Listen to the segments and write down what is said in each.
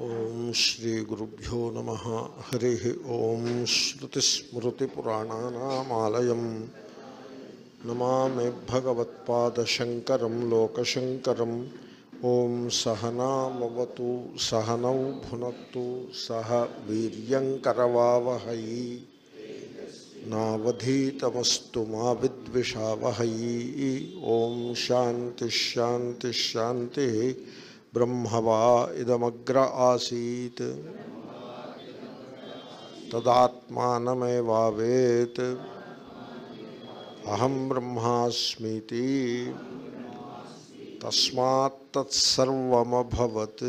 ఓం శ్రీ గురుభ్యో నమ హరి ఓం శ్రుతిస్మృతిపురాణానామాలయం నమామి భగవత్పాదశంకరం లోకశంకరం ఓం సహనామవతు సహనౌ భునత్తు సహ వీర్యంకరవావహై నావధీతమస్తు మా విద్విషావహై ఓం శాంతి శాంతి శాంతి బ్రహ్మవా ఇదమగ్ర ఆసీత్ తదాత్మానమేవావేత్ అహం బ్రహ్మాస్మితి తస్మాత్ తత్సర్వమభవత్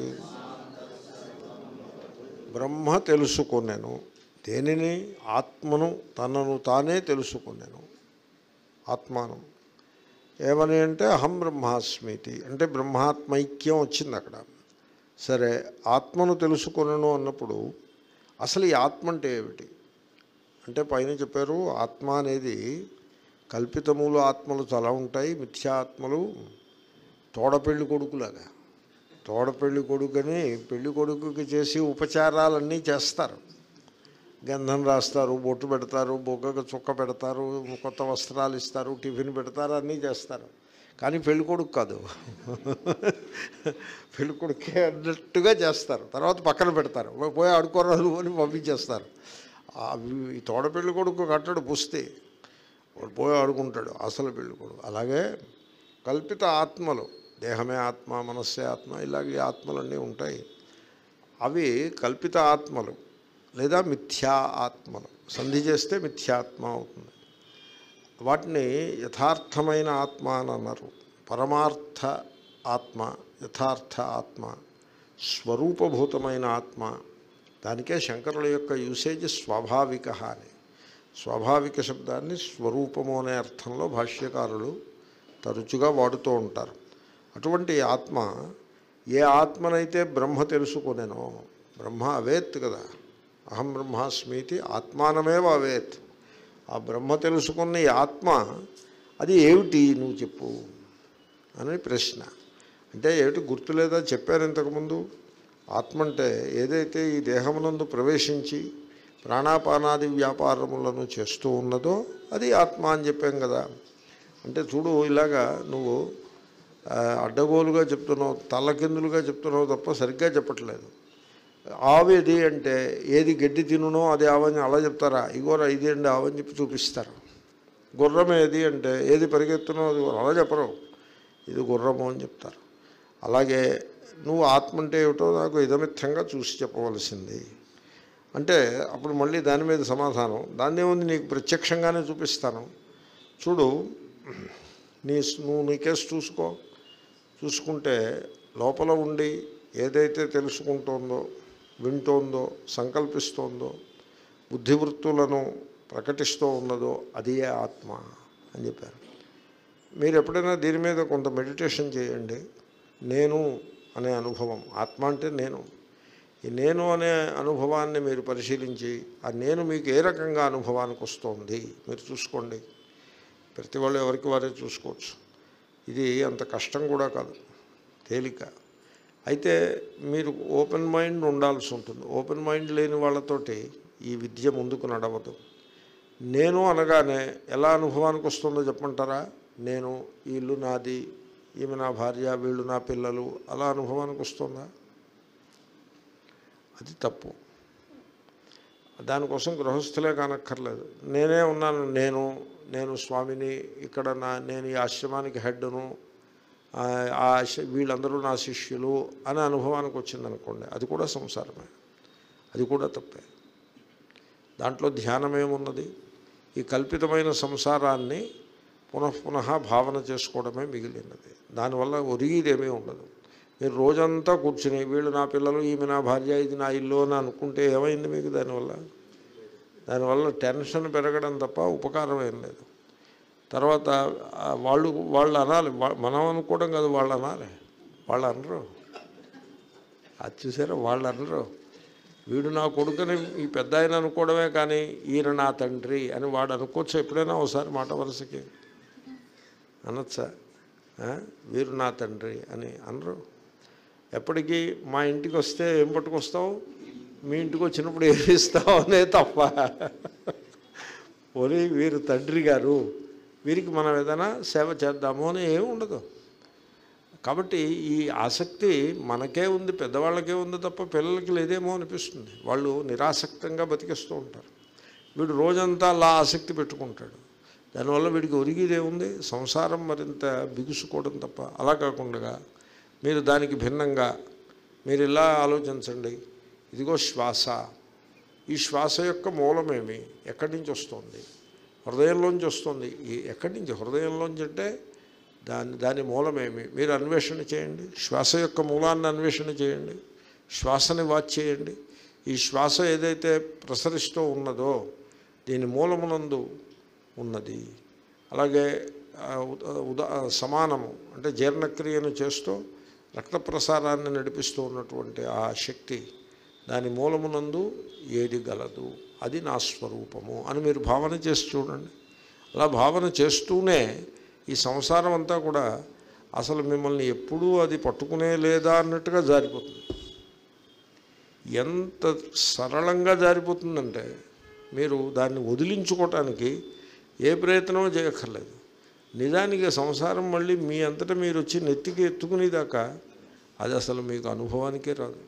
బ్రహ్మ తెలుసుకొనెను దేనిని ఆత్మను తనను తానే తెలుసుకున్నాను ఆత్మానం ఏమని అంటే అహం బ్రహ్మాస్మితి అంటే బ్రహ్మాత్మైక్యం వచ్చింది అక్కడ సరే ఆత్మను తెలుసుకొనను అన్నప్పుడు అసలు ఈ ఆత్మ అంటే ఏమిటి అంటే పైన చెప్పారు ఆత్మ అనేది కల్పితములు ఆత్మలు చాలా ఉంటాయి మిథ్యాత్మలు తోడపెళ్లి కొడుకులాగా తోడపెళ్లి కొడుకుని పెళ్లి కొడుకుకి చేసి ఉపచారాలన్నీ చేస్తారు గంధం రాస్తారు బొట్టు పెడతారు బొగ్గకు చుక్క పెడతారు కొత్త వస్త్రాలు ఇస్తారు టిఫిన్ పెడతారు అన్నీ చేస్తారు కానీ పెళ్లి కొడుకు కాదు పెళ్లి కొడుకే అన్నట్టుగా చేస్తారు తర్వాత పక్కన పెడతారు పోయి ఆడుకోరాలు అని పంపించేస్తారు ఈ తోడ పెళ్లి కొడుకు కట్టడు పుస్తే వాడు పోయి ఆడుకుంటాడు అసలు పెళ్లి కొడుకు అలాగే కల్పిత ఆత్మలు దేహమే ఆత్మ మనస్సే ఆత్మ ఇలాగే ఆత్మలన్నీ ఉంటాయి అవి కల్పిత ఆత్మలు లేదా మిథ్యా ఆత్మలు సంధి చేస్తే మిథ్యాత్మ అవుతుంది వాటిని యథార్థమైన ఆత్మ అని అన్నారు పరమార్థ ఆత్మ యథార్థ ఆత్మ స్వరూపభూతమైన ఆత్మ దానికే శంకరుల యొక్క యూసేజ్ స్వాభావిక అని స్వాభావిక శబ్దాన్ని స్వరూపము అనే అర్థంలో భాష్యకారులు తరచుగా వాడుతూ ఉంటారు అటువంటి ఆత్మ ఏ ఆత్మనైతే బ్రహ్మ తెలుసుకునేనో బ్రహ్మ అవేత్ కదా అహం బ్రహ్మాస్మితి ఆత్మానమేవ అవేత్ ఆ బ్రహ్మ తెలుసుకున్న ఈ ఆత్మ అది ఏమిటి నువ్వు చెప్పు అని ప్రశ్న అంటే ఏమిటి గుర్తులేదా చెప్పాను ఇంతకుముందు ఆత్మ అంటే ఏదైతే ఈ దేహమునందు ప్రవేశించి ప్రాణాపానాది వ్యాపారములను చేస్తూ ఉన్నదో అది ఆత్మ అని చెప్పాం కదా అంటే చూడు ఇలాగా నువ్వు అడ్డగోలుగా చెప్తున్నావు తల్లకిందులుగా చెప్తున్నావు తప్ప సరిగ్గా చెప్పట్లేదు ఆవేది అంటే ఏది గడ్డి తినునో అది ఆవని అలా చెప్తారా ఇగోరా ఇది అండి ఆవని చెప్పి చూపిస్తారు గుర్రం ఏది అంటే ఏది పరిగెత్తునో అది అలా చెప్పరు ఇది గుర్రము అని చెప్తారు అలాగే నువ్వు ఆత్మ అంటే ఏమిటో నాకు ఇదమిత్తంగా చూసి చెప్పవలసింది అంటే అప్పుడు మళ్ళీ దాని మీద సమాధానం దాన్ని ఏముంది నీకు ప్రత్యక్షంగానే చూపిస్తాను చూడు నీ నువ్వు నీ కేసు చూసుకో చూసుకుంటే లోపల ఉండి ఏదైతే తెలుసుకుంటోందో వింటోందో సంకల్పిస్తోందో బుద్ధివృత్తులను ప్రకటిస్తూ ఉన్నదో అదియే ఆత్మ అని చెప్పారు మీరు ఎప్పుడైనా దీని మీద కొంత మెడిటేషన్ చేయండి నేను అనే అనుభవం ఆత్మ అంటే నేను ఈ నేను అనే అనుభవాన్ని మీరు పరిశీలించి ఆ నేను మీకు ఏ రకంగా అనుభవానికి వస్తుంది మీరు చూసుకోండి ప్రతి వాళ్ళు ఎవరికి వారే చూసుకోవచ్చు ఇది అంత కష్టం కూడా కాదు తేలిక అయితే మీరు ఓపెన్ మైండ్ ఉండాల్సి ఉంటుంది ఓపెన్ మైండ్ లేని వాళ్ళతోటి ఈ విద్య ముందుకు నడవదు నేను అనగానే ఎలా అనుభవానికి వస్తుందో చెప్పమంటారా నేను ఈ ఇల్లు నాది ఈమె నా భార్య వీళ్ళు నా పిల్లలు అలా అనుభవానికి వస్తుందా అది తప్పు దానికోసం గృహస్థులే కానక్కర్లేదు నేనే ఉన్నాను నేను నేను స్వామిని ఇక్కడ నా నేను ఈ ఆశ్రమానికి హెడ్ను ఆ వీళ్ళందరూ నా శిష్యులు అనే అనుభవానికి వచ్చిందనుకోండి అది కూడా సంసారమే అది కూడా తప్పే దాంట్లో ధ్యానమేమున్నది ఈ కల్పితమైన సంసారాన్ని పునఃపునః భావన చేసుకోవడమే మిగిలినది దానివల్ల ఒరిగిదేమీ ఉండదు మీరు రోజంతా కూర్చుని వీళ్ళు నా పిల్లలు ఈమె నా భార్య ఇది నా ఇల్లు అని అనుకుంటే ఏమైంది మీకు దానివల్ల దానివల్ల టెన్షన్ పెరగడం తప్ప ఉపకారం ఏం లేదు తర్వాత వాళ్ళు వాళ్ళు అనాలి మనం అనుకోవడం కాదు వాళ్ళు అనాలి వాళ్ళు అనరు అది చూసారా వాళ్ళు అనరు వీడు నా కొడుకుని ఈ పెద్ద ఆయన అనుకోవడమే కానీ ఈయన నా తండ్రి అని వాడు అనుకోవచ్చు ఎప్పుడైనా ఒకసారి మాట వరుసకి అనొచ్చా ఆ? వీరు నా తండ్రి అని అనరు ఎప్పటికీ మా ఇంటికి వస్తే ఏం పట్టుకొస్తావు మీ ఇంటికి వచ్చినప్పుడు ఏమి ఇస్తావు అనే తప్ప పోనీ వీరు తండ్రి గారు వీరికి మనం ఏదైనా సేవ చేద్దాము అని ఏమి ఉండదు కాబట్టి ఈ ఆసక్తి మనకే ఉంది పెద్దవాళ్ళకే ఉంది తప్ప పిల్లలకి లేదేమో అనిపిస్తుంది వాళ్ళు నిరాసక్తంగా బతికేస్తూ ఉంటారు వీడు రోజంతా అలా ఆసక్తి పెట్టుకుంటాడు దానివల్ల వీడికి ఒరిగిదేముంది సంసారం మరింత బిగుసుకోవడం తప్ప అలా కాకుండా మీరు దానికి భిన్నంగా మీరు ఇలా ఆలోచించండి ఇదిగో శ్వాస ఈ శ్వాస యొక్క మూలమేమి ఎక్కడి నుంచి వస్తుంది హృదయంలోంచి వస్తుంది ఈ ఎక్కడి నుంచి హృదయంలోంచి అంటే దాని దాని మూలమేమి మీరు అన్వేషణ చేయండి శ్వాస యొక్క మూలాన్ని అన్వేషణ చేయండి శ్వాసని వాచ్ చేయండి ఈ శ్వాస ఏదైతే ప్రసరిస్తూ ఉన్నదో దీని మూలమునందు ఉన్నది అలాగే ఆ, ఉద- ఉదా సమానము అంటే జీర్ణక్రియను చేస్తూ రక్త ప్రసారాన్ని నడిపిస్తూ ఉన్నటువంటి ఆ శక్తి దాని మూలమునందు ఏది గలదు అది నా స్వరూపము అని మీరు భావన చేసి చూడండి అలా భావన చేస్తూనే ఈ సంసారం అంతా కూడా అసలు మిమ్మల్ని ఎప్పుడూ అది పట్టుకునే లేదా అన్నట్టుగా జారిపోతుంది ఎంత సరళంగా జారిపోతుందంటే మీరు దాన్ని వదిలించుకోవటానికి ఏ ప్రయత్నం చేయక్కర్లేదు నిజానికి సంసారం మళ్ళీ మీ అంతటా మీరు వచ్చి నెత్తికి ఎత్తుకునేదాకా అది అసలు మీకు అనుభవానికే రాదు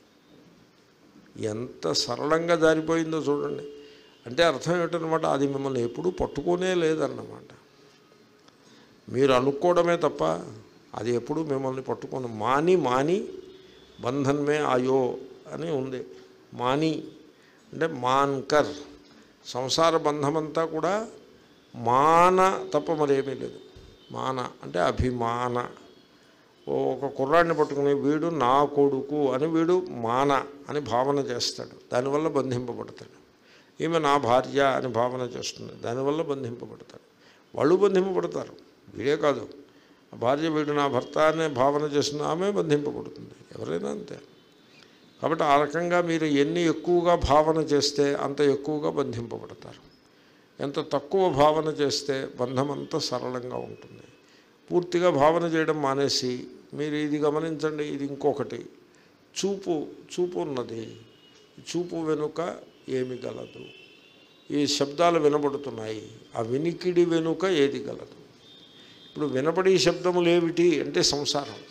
ఎంత సరళంగా జారిపోయిందో చూడండి అంటే అర్థం ఏమిటనమాట అది మిమ్మల్ని ఎప్పుడూ పట్టుకోనే లేదన్నమాట మీరు అనుకోవడమే తప్ప అది ఎప్పుడు మిమ్మల్ని పట్టుకొని మాని మాని బంధన్మే ఆయో అని ఉంది మాని అంటే మాన్కర్ సంసార బంధమంతా కూడా మాన తప్ప మరేమీ లేదు మాన అంటే అభిమాన ఓ ఒక కుర్రాడిని పట్టుకుని వీడు నా కొడుకు అని వీడు మాన అని భావన చేస్తాడు దానివల్ల బంధింపబడతాడు ఈమె నా భార్య అని భావన చేస్తుంది దానివల్ల బంధింపబడతాడు వాళ్ళు బంధింపబడతారు వీడే కాదు ఆ భార్య వీడు నా భర్త అనే భావన చేసిన ఆమె బంధింపబడుతుంది ఎవరైనా అంతే కాబట్టి ఆ రకంగా మీరు ఎన్ని ఎక్కువగా భావన చేస్తే అంత ఎక్కువగా బంధింపబడతారు ఎంత తక్కువ భావన చేస్తే బంధం అంత సరళంగా ఉంటుంది పూర్తిగా భావన చేయడం మానేసి మీరు ఇది గమనించండి ఇది ఇంకొకటి చూపు చూపు ఉన్నది చూపు వెనుక ఏమి గలదు ఈ శబ్దాలు వినబడుతున్నాయి ఆ వినికిడి వెనుక ఏది గలదు ఇప్పుడు వినపడి శబ్దములు ఏమిటి అంటే సంసారం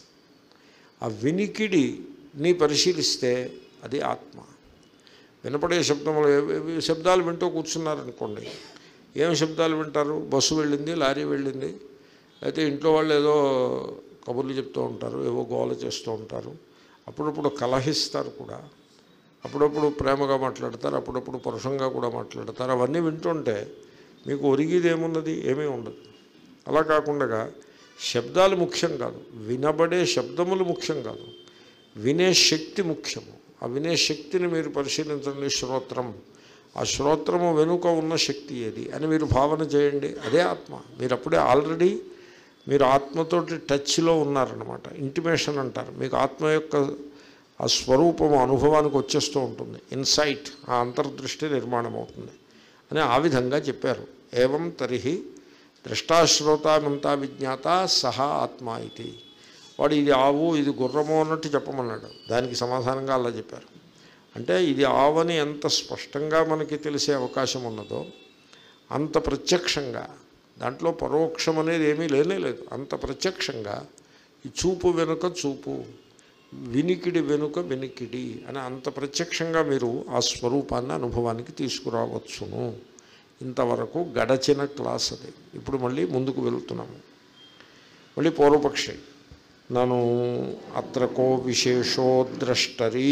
ఆ వినికిడిని పరిశీలిస్తే అది ఆత్మ వినపడే శబ్దములు ఏ- ఏ- శబ్దాలు వింటూ కూర్చున్నారనుకోండి ఏం శబ్దాలు వింటారు బస్సు వెళ్ళింది లారీ వెళ్ళింది అయితే ఇంట్లో వాళ్ళు ఏదో కబుర్లు చెప్తూ ఉంటారు ఏవో గోల చేస్తూ ఉంటారు అప్పుడప్పుడు కలహిస్తారు కూడా అప్పుడప్పుడు ప్రేమగా మాట్లాడతారు అప్పుడప్పుడు పరుషంగా కూడా మాట్లాడతారు అవన్నీ వింటుంటే మీకు ఒరిగిది ఏమున్నది ఏమీ ఉండదు అలా కాకుండా శబ్దాలు ముఖ్యం కాదు వినబడే శబ్దములు ముఖ్యం కాదు వినే శక్తి ముఖ్యము ఆ వినే శక్తిని మీరు పరిశీలించండి శ్రోత్రం ఆ శ్రోత్రము వెనుక ఉన్న శక్తి ఏది అని మీరు భావన చేయండి అదే ఆత్మ మీరు అప్పుడే ఆల్రెడీ మీరు ఆత్మతోటి టచ్లో ఉన్నారనమాట ఇంటిమేషన్ అంటారు మీకు ఆత్మ యొక్క ఆ స్వరూపము అనుభవానికి వచ్చేస్తూ ఉంటుంది ఇన్సైట్ ఆ అంతర్దృష్టి నిర్మాణం అవుతుంది అని ఆ విధంగా చెప్పారు ఏవం తరిహి ద్రష్టాశ్రోతామంతా విజ్ఞాత సహా ఆత్మ ఇది వాడు ఇది ఆవు ఇది గుర్రము అన్నట్టు చెప్పమన్నాడు దానికి సమాధానంగా అలా చెప్పారు అంటే ఇది ఆవని ఎంత స్పష్టంగా మనకి తెలిసే అవకాశం ఉన్నదో అంత ప్రత్యక్షంగా దాంట్లో పరోక్షం అనేది ఏమీ లేనే లేదు అంత ప్రత్యక్షంగా ఈ చూపు వెనుక చూపు వినికిడి వెనుక వినికిడి అని అంత ప్రత్యక్షంగా మీరు ఆ స్వరూపాన్ని అనుభవానికి తీసుకురావచ్చును ఇంతవరకు గడచిన క్లాస్ అది ఇప్పుడు మళ్ళీ ముందుకు వెళుతున్నాము మళ్ళీ పూర్వపక్షి నను అత్రకో విశేషో ద్రష్టరీ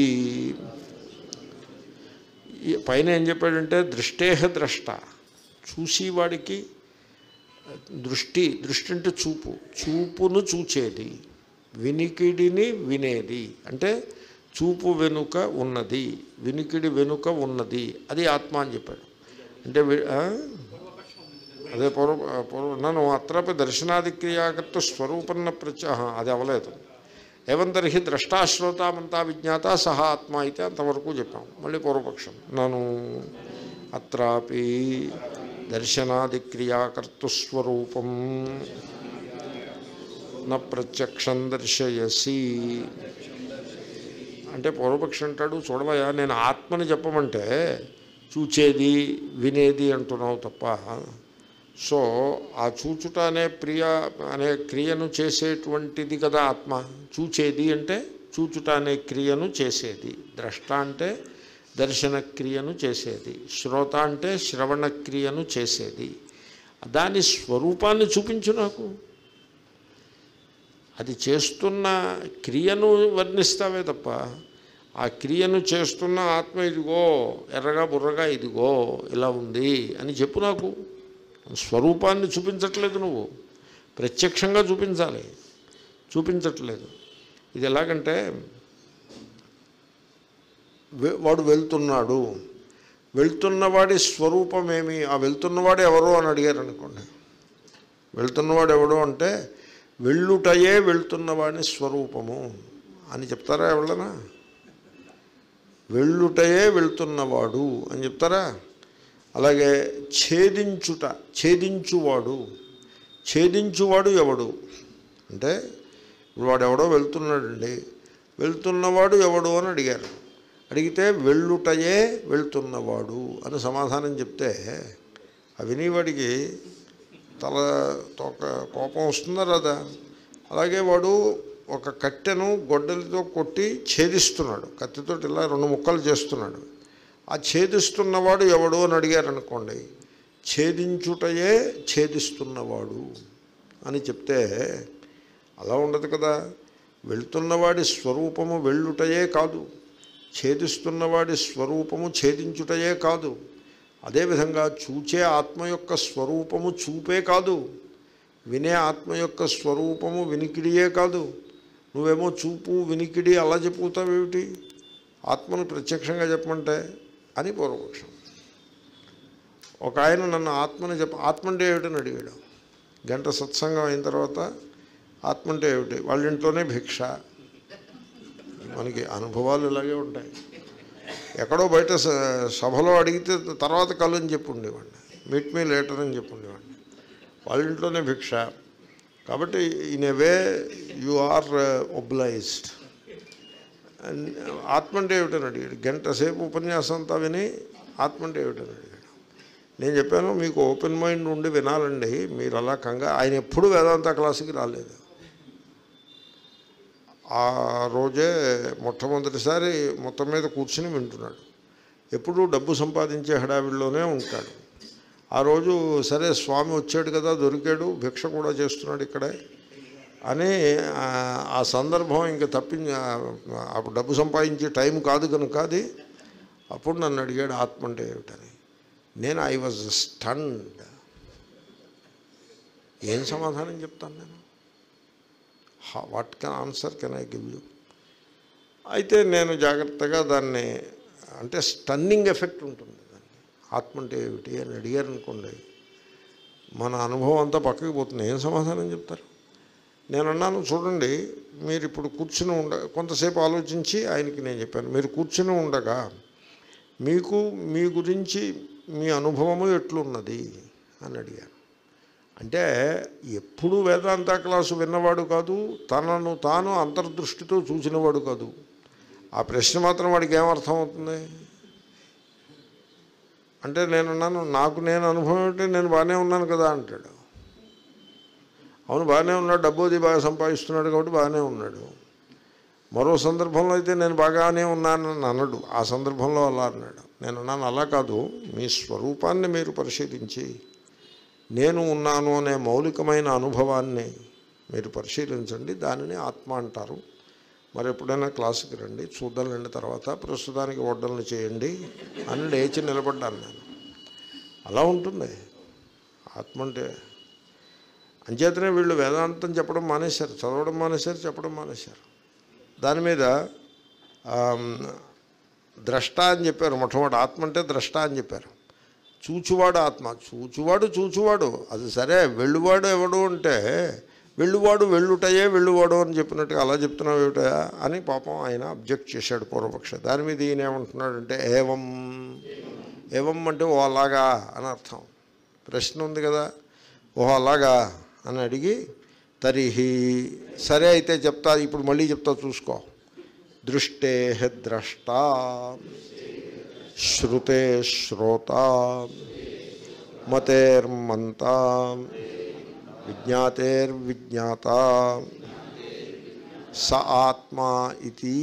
ఈ పైన ఏం చెప్పాడంటే దృష్టేహ ద్రష్ట చూసేవాడికి దృష్టి దృష్టి అంటే చూపు చూపును చూచేది వినికిడిని వినేది అంటే చూపు వెనుక ఉన్నది వినికిడి వెనుక ఉన్నది అది ఆత్మ అని చెప్పాడు అంటే వి- ఆ? అదే పూర్వ పూర్వ నన్ను అత్రపి దర్శనాదిక్రియాకర్త స్వరూపన్న ప్రచ ఆహా, అది అవలేదు ఏవం తర్హి ద్రష్టాశ్రోతామంతా విజ్ఞాత సహా ఆత్మ అయితే అంతవరకు చెప్పాం మళ్ళీ పూర్వపక్షం నన్ను అత్రాపి దర్శనాదిక్రియాకర్తృస్వరూపం న ప్రత్యక్షం దర్శయసి అంటే పూర్వపక్షి అంటాడు చూడవయ్యా నేను ఆత్మని చెప్పమంటే చూచేది వినేది అంటున్నావు తప్ప సో ఆ చూచుట అనే ప్రియ అనే క్రియను చేసేటువంటిది కదా ఆత్మ చూచేది అంటే చూచుట అనే క్రియను చేసేది ద్రష్ట అంటే దర్శన క్రియను చేసేది శ్రోత అంటే శ్రవణ క్రియను చేసేది దాని స్వరూపాన్ని చూపించు నాకు అది చేస్తున్న క్రియను వర్ణిస్తావే తప్ప ఆ క్రియను చేస్తున్న ఆత్మ ఇదిగో ఎర్రగా బుర్రగా ఇదిగో ఇలా ఉంది అని చెప్పు నాకు స్వరూపాన్ని చూపించట్లేదు నువ్వు ప్రత్యక్షంగా చూపించాలి చూపించట్లేదు ఇది ఎలాగంటే వె- వాడు వెళ్తున్నాడు వెళ్తున్నవాడి స్వరూపం ఏమి ఆ వెళ్తున్నవాడు ఎవరు అని అడిగారు అనుకోండి వెళ్తున్నవాడు ఎవడు అంటే వెళ్ళుటయే వెళ్తున్నవాడి స్వరూపము అని చెప్తారా ఎవళ్ళనా వెళ్ళుటయే వెళ్తున్నవాడు అని చెప్తారా అలాగే ఛేదించుట ఛేదించువాడు ఛేదించువాడు ఎవడు అంటే ఇప్పుడు వాడు ఎవడో వెళ్తున్నాడండి వెళ్తున్నవాడు ఎవడు అని అడిగారు అడిగితే వెళ్ళుటయే వెళ్తున్నవాడు అని సమాధానం చెప్తే ఆ వినేవాడికి తల తోక కోపం వస్తుందా రాదా అలాగే వాడు ఒక కట్టెను గొడ్డలితో కొట్టి ఛేదిస్తున్నాడు కత్తితో ఇలా రెండు ముక్కలు చేస్తున్నాడు ఆ ఛేదిస్తున్నవాడు ఎవడు అని అడిగారు అనుకోండి ఛేదించుటయే ఛేదిస్తున్నవాడు అని చెప్తే అలా ఉండదు కదా వెళ్తున్నవాడి స్వరూపము వెళ్ళుటయే కాదు ఛేదిస్తున్నవాడి స్వరూపము ఛేదించుటయే కాదు అదేవిధంగా చూచే ఆత్మ యొక్క స్వరూపము చూపే కాదు వినే ఆత్మ యొక్క స్వరూపము వినికిడియే కాదు నువ్వేమో చూపు వినికిడి అలా చెప్పుతావేమిటి ఆత్మను ప్రత్యక్షంగా చెప్పమంటే అని పూర్వపక్షం ఒక ఆయన నన్ను ఆత్మని చెప్ప ఆత్మ అంటే ఏమిటని అడిగాడు గంట సత్సంగం అయిన తర్వాత ఆత్మ అంటే ఏమిటి వాళ్ళ ఇంట్లోనే భిక్ష మనకి అనుభవాలు ఇలాగే ఉంటాయి ఎక్కడో బయట స- సభలో అడిగితే తర్వాత కలు అని చెప్పి ఉండేవాడిని మీట్ మీ లేటర్ అని చెప్పి ఉండేవాడిని వాళ్ళ ఇంట్లోనే భిక్ష కాబట్టి in a way you are obliged and ఆత్మ అంటే ఏమిటని అడిగాడు గంట సేపు ఉపన్యాసం అంతా విని ఆత్మ అంటే ఏమిటని అడిగాడు నేను చెప్పాను మీకు ఓపెన్ మైండ్ ఉండి వినాలండి మీరు అలా కంగా ఆయన ఎప్పుడు వేదాంత క్లాసుకి రాలేదు ఆ రోజే మొట్టమొదటిసారి మొత్తం మీద కూర్చుని వింటున్నాడు ఎప్పుడూ డబ్బు సంపాదించే హడావిడిలోనే ఉంటాడు ఆ రోజు సరే స్వామి వచ్చాడు కదా దొరికాడు భిక్ష కూడా చేస్తున్నాడు ఇక్కడే అని ఆ, ఆ సందర్భం ఇంకా తప్పి అప్పుడు డబ్బు సంపాదించే టైం కాదు కనుక అది అప్పుడు నన్ను అడిగాడు ఆత్మ అంటే ఏమిటని నేను ఐ వాజ్ స్టండ్ ఏం సమాధానం చెప్తాను నేను what can answer can I give you అయితే నేను జాగ్రత్తగా దాన్ని అంటే స్టన్నింగ్ ఎఫెక్ట్ ఉంటుంది దాన్ని ఆత్మ అంటే ఏమిటి అని అడిగారు అనుకోండి మన అనుభవం అంతా పక్కకి పోతుంది ఏం సమాధానం చెప్తారు నేను అన్నాను చూడండి మీరు ఇప్పుడు కూర్చుని ఉండ కొంతసేపు ఆలోచించి ఆయనకి నేను చెప్పాను మీరు కూర్చుని ఉండగా మీకు మీ గురించి మీ అనుభవము ఎట్లున్నది అని అడిగాను అంటే ఎప్పుడు వేదాంత క్లాసు విన్నవాడు కాదు తనను తాను అంతర్దృష్టితో చూసినవాడు కాదు ఆ ప్రశ్న మాత్రం వాడికి ఏమర్థం అవుతుంది అంటే నేను అన్నాను నాకు నేను అనుభవం ఏంటి నేను బాగానే ఉన్నాను కదా అంటాడు అవును బాగానే ఉన్నాడు డబ్బు అది బాగా సంపాదిస్తున్నాడు కాబట్టి బాగానే ఉన్నాడు మరో సందర్భంలో అయితే నేను బాగానే ఉన్నానని అనడు ఆ సందర్భంలో అలా అన్నాడు నేను అన్నాను అలా కాదు మీ స్వరూపాన్ని మీరు పరిశీలించి నేను ఉన్నాను అనే మౌలికమైన అనుభవాన్ని మీరు పరిశీలించండి దానిని ఆత్మ అంటారు మరి ఎప్పుడైనా క్లాసుకి రండి చూద్దాంలేండి తర్వాత ప్రస్తుతానికి వడ్డలను చేయండి అని లేచి నిలబడ్డాను నేను అలా ఉంటుంది ఆత్మ అంటే అంచేతనే వీళ్ళు వేదాంతం చెప్పడం మానేశారు చదవడం మానేశారు చెప్పడం మానేశారు దాని మీద ఆమ్, ద్రష్ట అని చెప్పారు మొట్టమొదటి ఆత్మ అంటే ద్రష్ట అని చెప్పారు చూచువాడు ఆత్మ చూచువాడు చూచువాడు అది సరే వెళ్ళువాడు ఎవడు అంటే వెళ్ళువాడు వెళ్ళుటయే వెళ్ళువాడు అని చెప్పినట్టుగా అలా చెప్తున్నావు ఏమిటా అని పాపం ఆయన అబ్జెక్ట్ చేశాడు పూర్వపక్ష దాని మీద ఈయన ఏమంటున్నాడంటే ఏవం ఏవం అంటే ఓ అలాగా అని అర్థం ప్రశ్న ఉంది కదా ఓ అలాగా అని అడిగి తరిహి సరే అయితే చెప్తా ఇప్పుడు మళ్ళీ చెప్తా చూసుకో దృష్టే ద్రష్ట శృతే శ్రోత మతేర్మంత విజ్ఞాతేర్విజ్ఞాత స ఆత్మా ఇది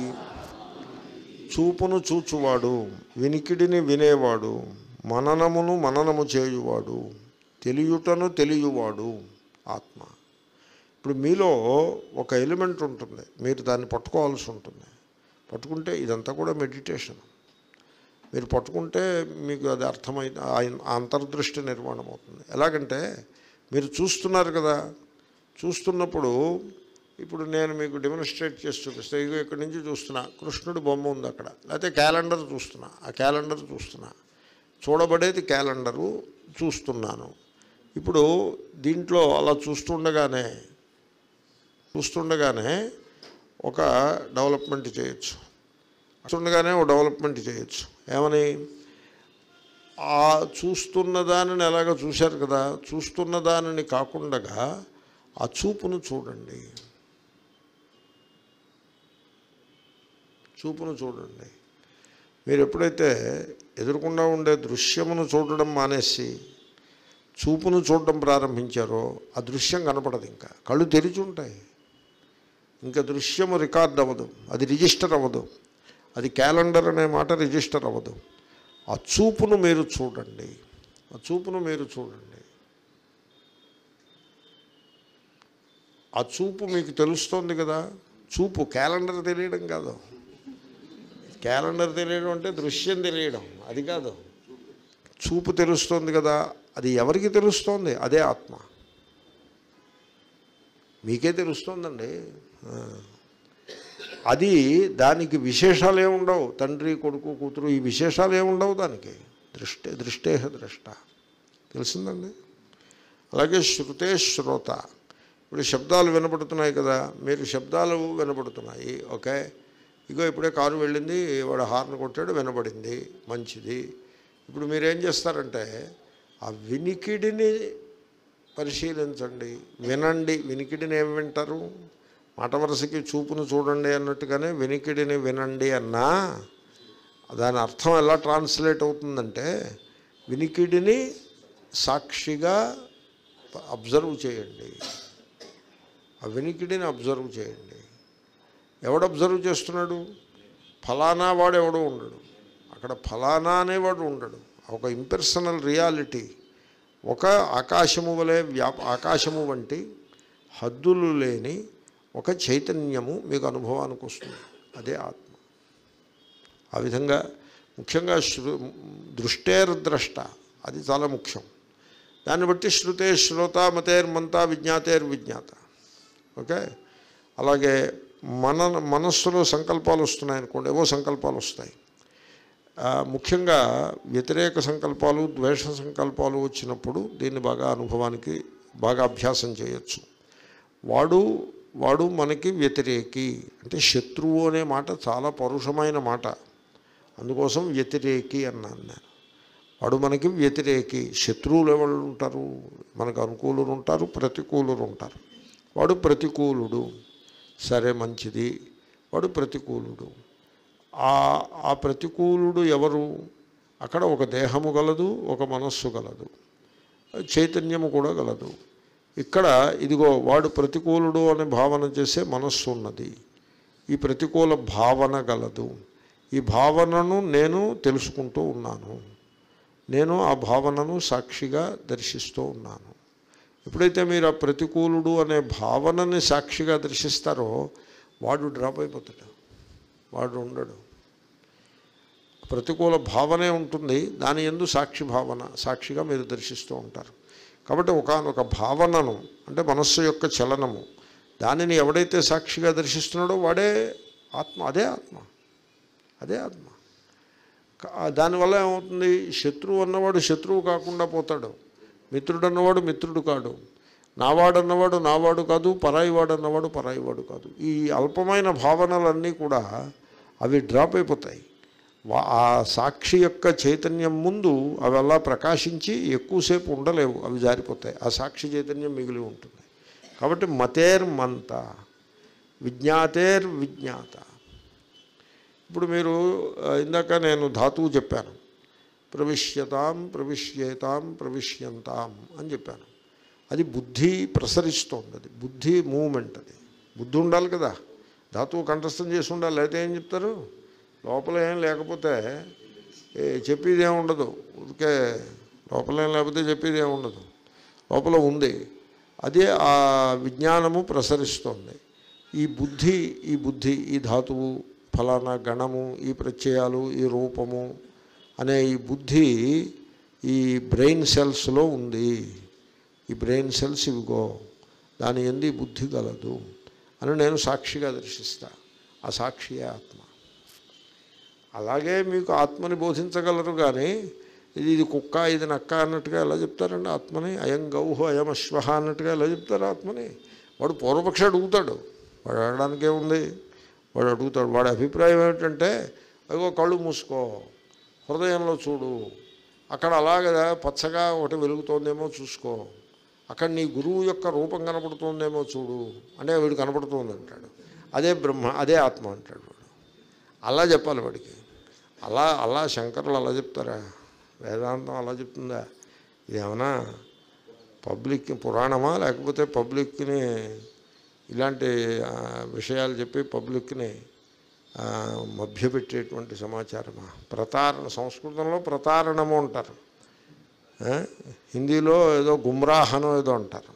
చూపును చూచువాడు వినికిడిని వినేవాడు మననమును మననము చేయువాడు తెలియుటను తెలియవాడు ఆత్మ ఇప్పుడు మీలో ఒక ఎలిమెంట్ ఉంటుంది మీరు దాన్ని పట్టుకోవాల్సి ఉంటుంది పట్టుకుంటే ఇదంతా కూడా మెడిటేషన్ మీరు పట్టుకుంటే మీకు అది అర్థమై ఆ అంతర్దృష్టి నిర్మాణం అవుతుంది ఎలాగంటే మీరు చూస్తున్నారు కదా చూస్తున్నప్పుడు ఇప్పుడు నేను మీకు డెమోన్స్ట్రేట్ చేసి చూపిస్తే ఇగో ఇక్కడి నుంచి చూస్తున్నా కృష్ణుడి బొమ్మ ఉంది అక్కడ లేకపోతే క్యాలెండర్ చూస్తున్నా ఆ క్యాలెండర్ చూస్తున్నా చూడబడేది క్యాలెండరు చూస్తున్నాను ఇప్పుడు దీంట్లో అలా చూస్తుండగానే చూస్తుండగానే ఒక డెవలప్మెంట్ చేయొచ్చు చూస్తుండగానే ఒక డెవలప్మెంట్ చేయొచ్చు ఏమని ఆ చూస్తున్న దానిని ఎలాగ చూశారు కదా చూస్తున్న దానిని కాకుండా ఆ చూపును చూడండి చూపును చూడండి మీరు ఎప్పుడైతే ఎదురుకుండా ఉండే దృశ్యమును చూడడం మానేసి చూపును చూడడం ప్రారంభించారో ఆ దృశ్యం కనపడదు ఇంకా కళ్ళు తెరిచి ఉంటాయి ఇంకా దృశ్యము రికార్డ్ అవ్వదు అది రిజిస్టర్ అవ్వదు అది క్యాలెండర్ అనే మాట రిజిస్టర్ అవ్వదు ఆ చూపును మీరు చూడండి ఆ చూపును మీరు చూడండి ఆ చూపు మీకు తెలుస్తోంది కదా చూపు క్యాలెండర్ తెలియడం కాదు క్యాలెండర్ తెలియడం అంటే దృశ్యం తెలియడం అది కాదు చూపు తెలుస్తోంది కదా అది ఎవరికి తెలుస్తోంది అదే ఆత్మ మీకే తెలుస్తోందండి ఆ. అది దానికి విశేషాలు ఏముండవు తండ్రి కొడుకు కూతురు ఈ విశేషాలు ఏముండవు దానికి దృష్టే దృష్టేహ ద్రష్ట తెలిసిందండి అలాగే శృతే శ్రోత ఇప్పుడు శబ్దాలు వినపడుతున్నాయి కదా మీరు శబ్దాలు వినపడుతున్నాయి ఓకే ఇగో ఇప్పుడే కారు వెళ్ళింది వాడు హార్న్ కొట్టాడు వినపడింది మంచిది ఇప్పుడు మీరేం చేస్తారంటే ఆ వినికిడిని పరిశీలించండి వినండి వినికిడిని ఏం వింటారు మాట వరుసకి చూపును చూడండి అన్నట్టుగానే వినికిడిని వినండి అన్నా దాని అర్థం ఎలా ట్రాన్స్లేట్ అవుతుందంటే వినికిడిని సాక్షిగా అబ్జర్వ్ చేయండి ఆ వినికిడిని అబ్జర్వ్ చేయండి ఎవడు అబ్జర్వ్ చేస్తున్నాడు ఫలానా వాడు ఎవడో ఉండడు అక్కడ ఫలానా అనేవాడు ఉండడు ఒక ఇంపర్సనల్ రియాలిటీ ఒక ఆకాశము వలె వ్యాప ఆకాశము వంటి హద్దులు లేని ఒక చైతన్యము మీకు అనుభవానికి వస్తుంది అదే ఆత్మ ఆ విధంగా ముఖ్యంగా శృ దృష్టేర్ద్రష్ట అది చాలా ముఖ్యం దాన్ని బట్టి శృతే శ్రోత మతేర్మంత విజ్ఞాతేర్ విజ్ఞాత ఓకే అలాగే మన మనస్సులో సంకల్పాలు వస్తున్నాయనుకోండి ఏవో సంకల్పాలు వస్తాయి ఆ, ముఖ్యంగా వ్యతిరేక సంకల్పాలు ద్వేష సంకల్పాలు వచ్చినప్పుడు దీన్ని బాగా అనుభవానికి బాగా అభ్యాసం చేయొచ్చు వాడు వాడు మనకి వ్యతిరేకి అంటే శత్రువు అనే మాట చాలా పరుషమైన మాట అందుకోసం వ్యతిరేకి అన్నాను నేను వాడు మనకి వ్యతిరేకి శత్రువులు ఎవరు ఉంటారు మనకు అనుకూలులు ఉంటారు ప్రతికూలులు ఉంటారు వాడు ప్రతికూలుడు సరే మంచిది వాడు ప్రతికూలుడు ఆ ఆ ప్రతికూలుడు ఎవరు అక్కడ ఒక దేహము గలదు ఒక మనస్సు గలదు చైతన్యము కూడా గలదు ఇక్కడ ఇదిగో వాడు ప్రతికూలుడు అనే భావన చేసే మనస్సు ఉన్నది ఈ ప్రతికూల భావన గలదు ఈ భావనను నేను తెలుసుకుంటూ ఉన్నాను నేను ఆ భావనను సాక్షిగా దర్శిస్తూ ఉన్నాను ఎప్పుడైతే మీరు ఆ ప్రతికూలుడు అనే భావనని సాక్షిగా దర్శిస్తారో వాడు డ్రాప్ అయిపోతాడు వాడు ఉండడు ప్రతికూల భావనే ఉంటుంది దాని ఎందు సాక్షి భావన సాక్షిగా మీరు దర్శిస్తూ ఉంటారు కాబట్టి ఒకనొక భావనను అంటే మనస్సు యొక్క చలనము దానిని ఎవడైతే సాక్షిగా దర్శిస్తున్నాడో వాడే ఆత్మ అదే ఆత్మ అదే ఆత్మ కా- దానివల్ల ఏమవుతుంది శత్రువు అన్నవాడు శత్రువు కాకుండా పోతాడు మిత్రుడు అన్నవాడు మిత్రుడు కాడు నావాడు అన్నవాడు నావాడు కాదు పరాయివాడు అన్నవాడు పరాయివాడు కాదు ఈ అల్పమైన భావనలన్నీ కూడా అవి డ్రాప్ అయిపోతాయి వా- ఆ సాక్షి యొక్క చైతన్యం ముందు అవి అలా ప్రకాశించి ఎక్కువసేపు ఉండలేవు అవి జారిపోతాయి ఆ సాక్షి చైతన్యం మిగిలి ఉంటుంది కాబట్టి మతేర్మంత విజ్ఞాతేర్ విజ్ఞాత ఇప్పుడు మీరు ఆ, ఇందాక నేను ధాతువు చెప్పాను ప్రవిశ్యతాం ప్రవిశ్యేతాం ప్రవిశ్యంతాం అని చెప్పాను అది బుద్ధి ప్రసరిస్తోంది అది బుద్ధి మూమెంట్ అది బుద్ధి ఉండాలి కదా ధాతువు కంఠస్థం చేసి ఉండాలి అయితే ఏం చెప్తారు లోపల ఏం లేకపోతే ఏ, చెప్పేది ఏమి ఉండదు ఊరికే లోపల ఏం లేకపోతే చెప్పేది ఏమి ఉండదు లోపల ఉంది అదే ఆ విజ్ఞానము ప్రసరిస్తోంది ఈ బుద్ధి ఈ బుద్ధి ఈ ధాతువు ఫలానా గణము ఈ ప్రత్యయాలు ఈ రూపము అనే ఈ బుద్ధి ఈ బ్రెయిన్ సెల్స్లో ఉంది ఈ బ్రెయిన్ సెల్స్ ఇవిగో దాని ఎందు ఈ బుద్ధి గలదు అని నేను సాక్షిగా దర్శిస్తా ఆ సాక్షియే ఆత్మ అలాగే మీకు ఆత్మని బోధించగలరు కానీ ఇది ఇది కుక్క ఇది నక్క అన్నట్టుగా ఎలా చెప్తారండి ఆత్మని అయం గౌహు అయం అశ్వ అన్నట్టుగా ఎలా చెప్తారు ఆత్మని వాడు పూర్వపక్ష అడుగుతాడు వాడు అడగడానికే ఉంది వాడు అడుగుతాడు వాడి అభిప్రాయం ఏమిటంటే అదిగో కళ్ళు మూసుకో హృదయంలో చూడు అక్కడ అలాగే పచ్చగా ఒకటి వెలుగుతోందేమో చూసుకో అక్కడ నీ గురువు యొక్క రూపం కనపడుతోందేమో చూడు అంటే వీడు కనపడుతోంది అంటాడు అదే బ్రహ్మ అదే ఆత్మ అంటాడు వాడు అలా చెప్పాలి వాడికి అలా అలా శంకరులు అలా చెప్తారా వేదాంతం అలా చెప్తుందా ఇదేమన్నా పబ్లిక్ పురాణమా లేకపోతే పబ్లిక్ని ఇలాంటి ఆ, విషయాలు చెప్పి పబ్లిక్ని ఆ, మభ్యపెట్టేటువంటి సమాచారమా ప్రతారణ సంస్కృతంలో ప్రతారణము అంటారు ఆ, హిందీలో ఏదో గుమ్రాహనో ఏదో అంటారు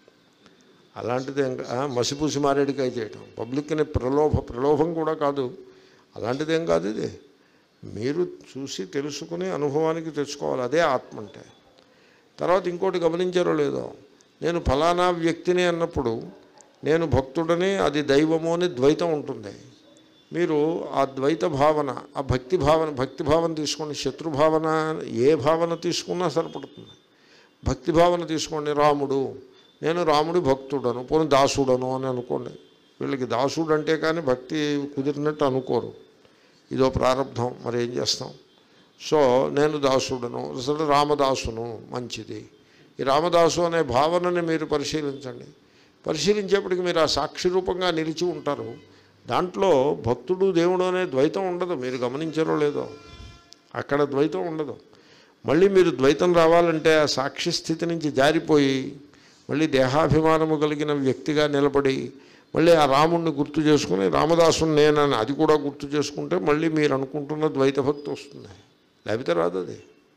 అలాంటిది ఏం కా- ఆ, మసిపూసి మారేడికాయ చేయటం పబ్లిక్ని ప్రలోభ ప్రలోభం కూడా కాదు అలాంటిదేం కాదు ఇది మీరు చూసి తెలుసుకుని అనుభవానికి తెచ్చుకోవాలి అదే ఆత్మ అంటే తర్వాత ఇంకోటి గమనించారో లేదో నేను ఫలానా వ్యక్తిని అన్నప్పుడు నేను భక్తుడని అది దైవము అని ద్వైతం ఉంటుంది మీరు ఆ ద్వైత భావన ఆ భక్తి భావన భక్తి భావన తీసుకోండి శత్రు భావన ఏ భావన తీసుకున్నా సరిపడుతుంది భక్తి భావన తీసుకోండి రాముడు నేను రాముడి భక్తుడను పోనీ దాసుడను అని అనుకోండి వీళ్ళకి దాసుడు అంటే కానీ భక్తి కుదిరినట్టు అనుకోరు ఇదో ప్రారంధం మరి ఏం చేస్తాం సో నేను దాసుడను అసలు రామదాసును మంచిది ఈ రామదాసు అనే భావనని మీరు పరిశీలించండి పరిశీలించేప్పటికి మీరు ఆ సాక్షి రూపంగా నిలిచి ఉంటారు దాంట్లో భక్తుడు దేవుడు అనే ద్వైతం ఉండదు మీరు గమనించారో లేదో అక్కడ ద్వైతం ఉండదు మళ్ళీ మీరు ద్వైతం రావాలంటే ఆ సాక్షి స్థితి నుంచి జారిపోయి మళ్ళీ దేహాభిమానము కలిగిన వ్యక్తిగా నిలబడి మళ్ళీ ఆ రాముణ్ణి గుర్తు చేసుకుని రామదాసుని నేనని అది కూడా గుర్తు చేసుకుంటే మళ్ళీ మీరు అనుకుంటున్న ద్వైత భక్తి వస్తుంది లేకపోతే రాదు అది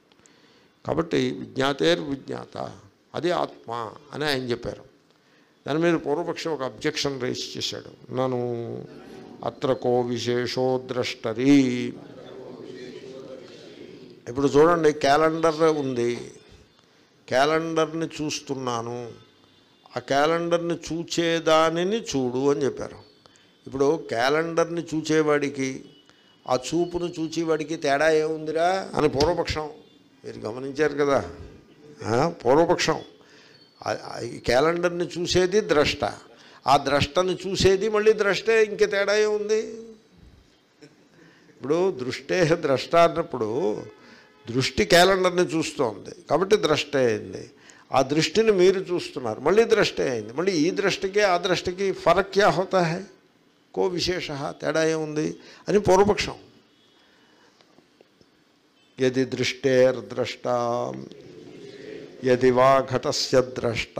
కాబట్టి విజ్ఞాతేర్ విజ్ఞాత అది ఆత్మ అని ఆయన చెప్పారు దాని మీద పూర్వపక్షం ఒక అబ్జెక్షన్ రేస్ చేశాడు నన్ను అత్ర కో విశేషో ద్రష్టరి ఇప్పుడు చూడండి క్యాలెండర్ ఉంది క్యాలెండర్ని చూస్తున్నాను ఆ క్యాలెండర్ని చూచేదానిని చూడు అని చెప్పారు ఇప్పుడు క్యాలెండర్ని చూచేవాడికి ఆ చూపును చూచేవాడికి తేడా ఏముందిరా అని పూర్వపక్షం మీరు గమనించారు కదా ఆ, పూర్వపక్షం ఆ- ఆ ఈ క్యాలెండర్ని చూసేది ద్రష్ట ఆ ద్రష్టని చూసేది మళ్ళీ ద్రష్టే ఇంక తేడా ఏముంది ఇప్పుడు దృష్టే ద్రష్ట అన్నప్పుడు దృష్టి క్యాలెండర్ని చూస్తోంది కాబట్టి ద్రష్ట అయింది ఆ దృష్టిని మీరు చూస్తున్నారు మళ్ళీ ద్రష్టే అయింది మళ్ళీ ఈ దృష్టికి ఆ దృష్టికి ఫరక్ క్యా హోతా హై కో విశేష తేడా ఏముంది అని పూర్వపక్షం యది దృష్టేర్ద్రష్ట యది వా ఘటస్య ద్రష్ట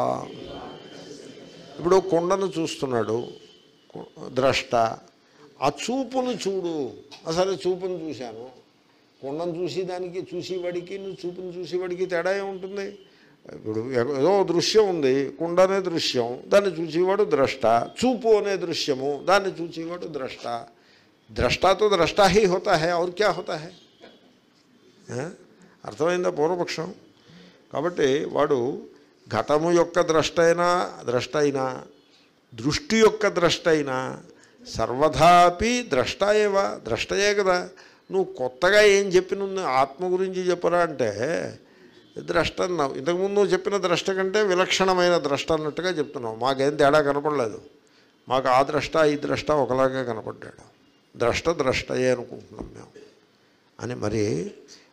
ఇప్పుడు కొండను చూస్తున్నాడు కు- ద్రష్ట ఆ చూపును చూడు అసలు చూపును చూశాను కొండను చూసేదానికి చూసేవాడికి నువ్వు చూపును చూసేవాడికి తేడా ఏముంటుంది ఇప్పుడు ఏదో దృశ్యం ఉంది కుండ అనే దృశ్యం దాన్ని చూసేవాడు ద్రష్ట చూపు అనే దృశ్యము దాన్ని చూసేవాడు ద్రష్ట ద్రష్టాతో ద్రష్టా హీ హోతా హై ఔర్ క్యా హోతా హై ఆ? అర్థమైందా పూర్వపక్షం కాబట్టి వాడు ఘటము యొక్క ద్రష్ట అయినా ద్రష్ట అయినా దృష్టి యొక్క ద్రష్ట అయినా సర్వదాపి ద్రష్టాయేవా ద్రష్టయే కదా నువ్వు కొత్తగా ఏం చెప్పిన ఆత్మ గురించి చెప్పరా అంటే ద్రష్ట అన్నావు ఇంతకుముందు నువ్వు చెప్పిన ద్రష్ట కంటే విలక్షణమైన ద్రష్ట అన్నట్టుగా చెప్తున్నావు మాకేం తేడా కనపడలేదు మాకు ఆ ద్రష్ట ఈ ద్రష్ట ఒకలాగే కనపడ్డాడు ద్రష్ట ద్రష్టయే అనుకుంటున్నాం మేము అని మరి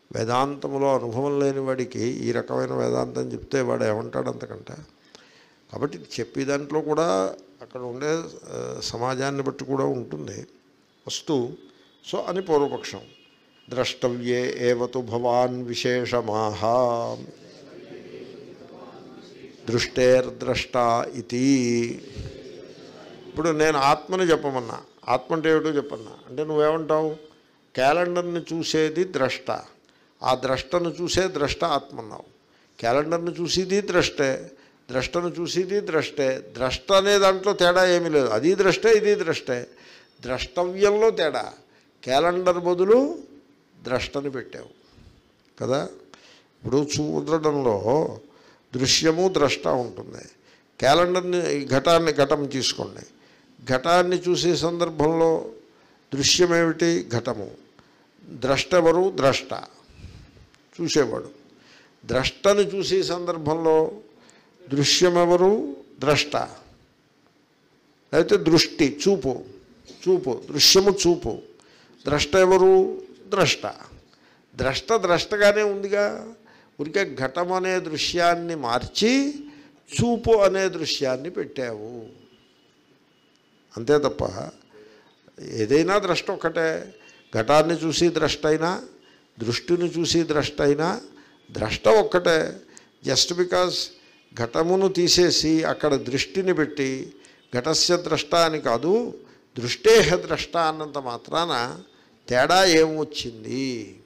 వేదాంతంలో అనుభవం లేని వాడికి ఈ రకమైన వేదాంతం చెప్తే వాడు ఏమంటాడు అంతకంటే కాబట్టి చెప్పే దాంట్లో కూడా అక్కడ ఉండే ఆ, సమాజాన్ని బట్టి కూడా ఉంటుంది వస్తు సో అని పూర్వపక్షం ద్రష్టవ్యే ఏవతు భవాన్ విశేషమాహ దృష్టేర్ద్రష్ట ఇది ఇప్పుడు నేను ఆత్మని చెప్పమన్నా ఆత్మ అంటే ఏమిటో చెప్పన్నా అంటే నువ్వేమంటావు క్యాలెండర్ని చూసేది ద్రష్ట ఆ ద్రష్టను చూసే ద్రష్ట ఆత్మ అన్నావు క్యాలెండర్ని చూసేది ద్రష్టే ద్రష్టను చూసేది ద్రష్టే ద్రష్ట అనే దాంట్లో తేడా ఏమీ లేదు అది ద్రష్టే ఇది ద్రష్టే ద్రష్టవ్యంలో తేడా క్యాలెండర్ బదులు ద్రష్టని పెట్టావు కదా ఇప్పుడు చూడడంలో దృశ్యము ద్రష్ట ఉంటుంది క్యాలెండర్ని ఈ ఘటాన్ని ఘటం తీసుకోండి ఘటాన్ని చూసే సందర్భంలో దృశ్యమేమిటి ఘటము ద్రష్ట ఎవరు ద్రష్ట చూసేవాడు ద్రష్టని చూసే సందర్భంలో దృశ్యమెవరు ద్రష్ట అయితే దృష్టి చూపు చూపు దృశ్యము చూపు ద్రష్ట ఎవరు ద్రష్ట ద్రష్ట ద్రష్టగానే ఉందిగా ఉరికే ఘటం అనే దృశ్యాన్ని మార్చి చూపు అనే దృశ్యాన్ని పెట్టావు అంతే తప్ప ఏదైనా ద్రష్ట ఒక్కటే ఘటాన్ని చూసి ద్రష్ట అయినా దృష్టిని చూసి ద్రష్ట అయినా ద్రష్ట ఒక్కటే జస్ట్ బికాజ్ ఘటమును తీసేసి అక్కడ దృష్టిని పెట్టి ఘటస్య ద్రష్ట అని కాదు దృష్టేహ ద్రష్ట అన్నంత మాత్రాన తేడా ఏమొచ్చింది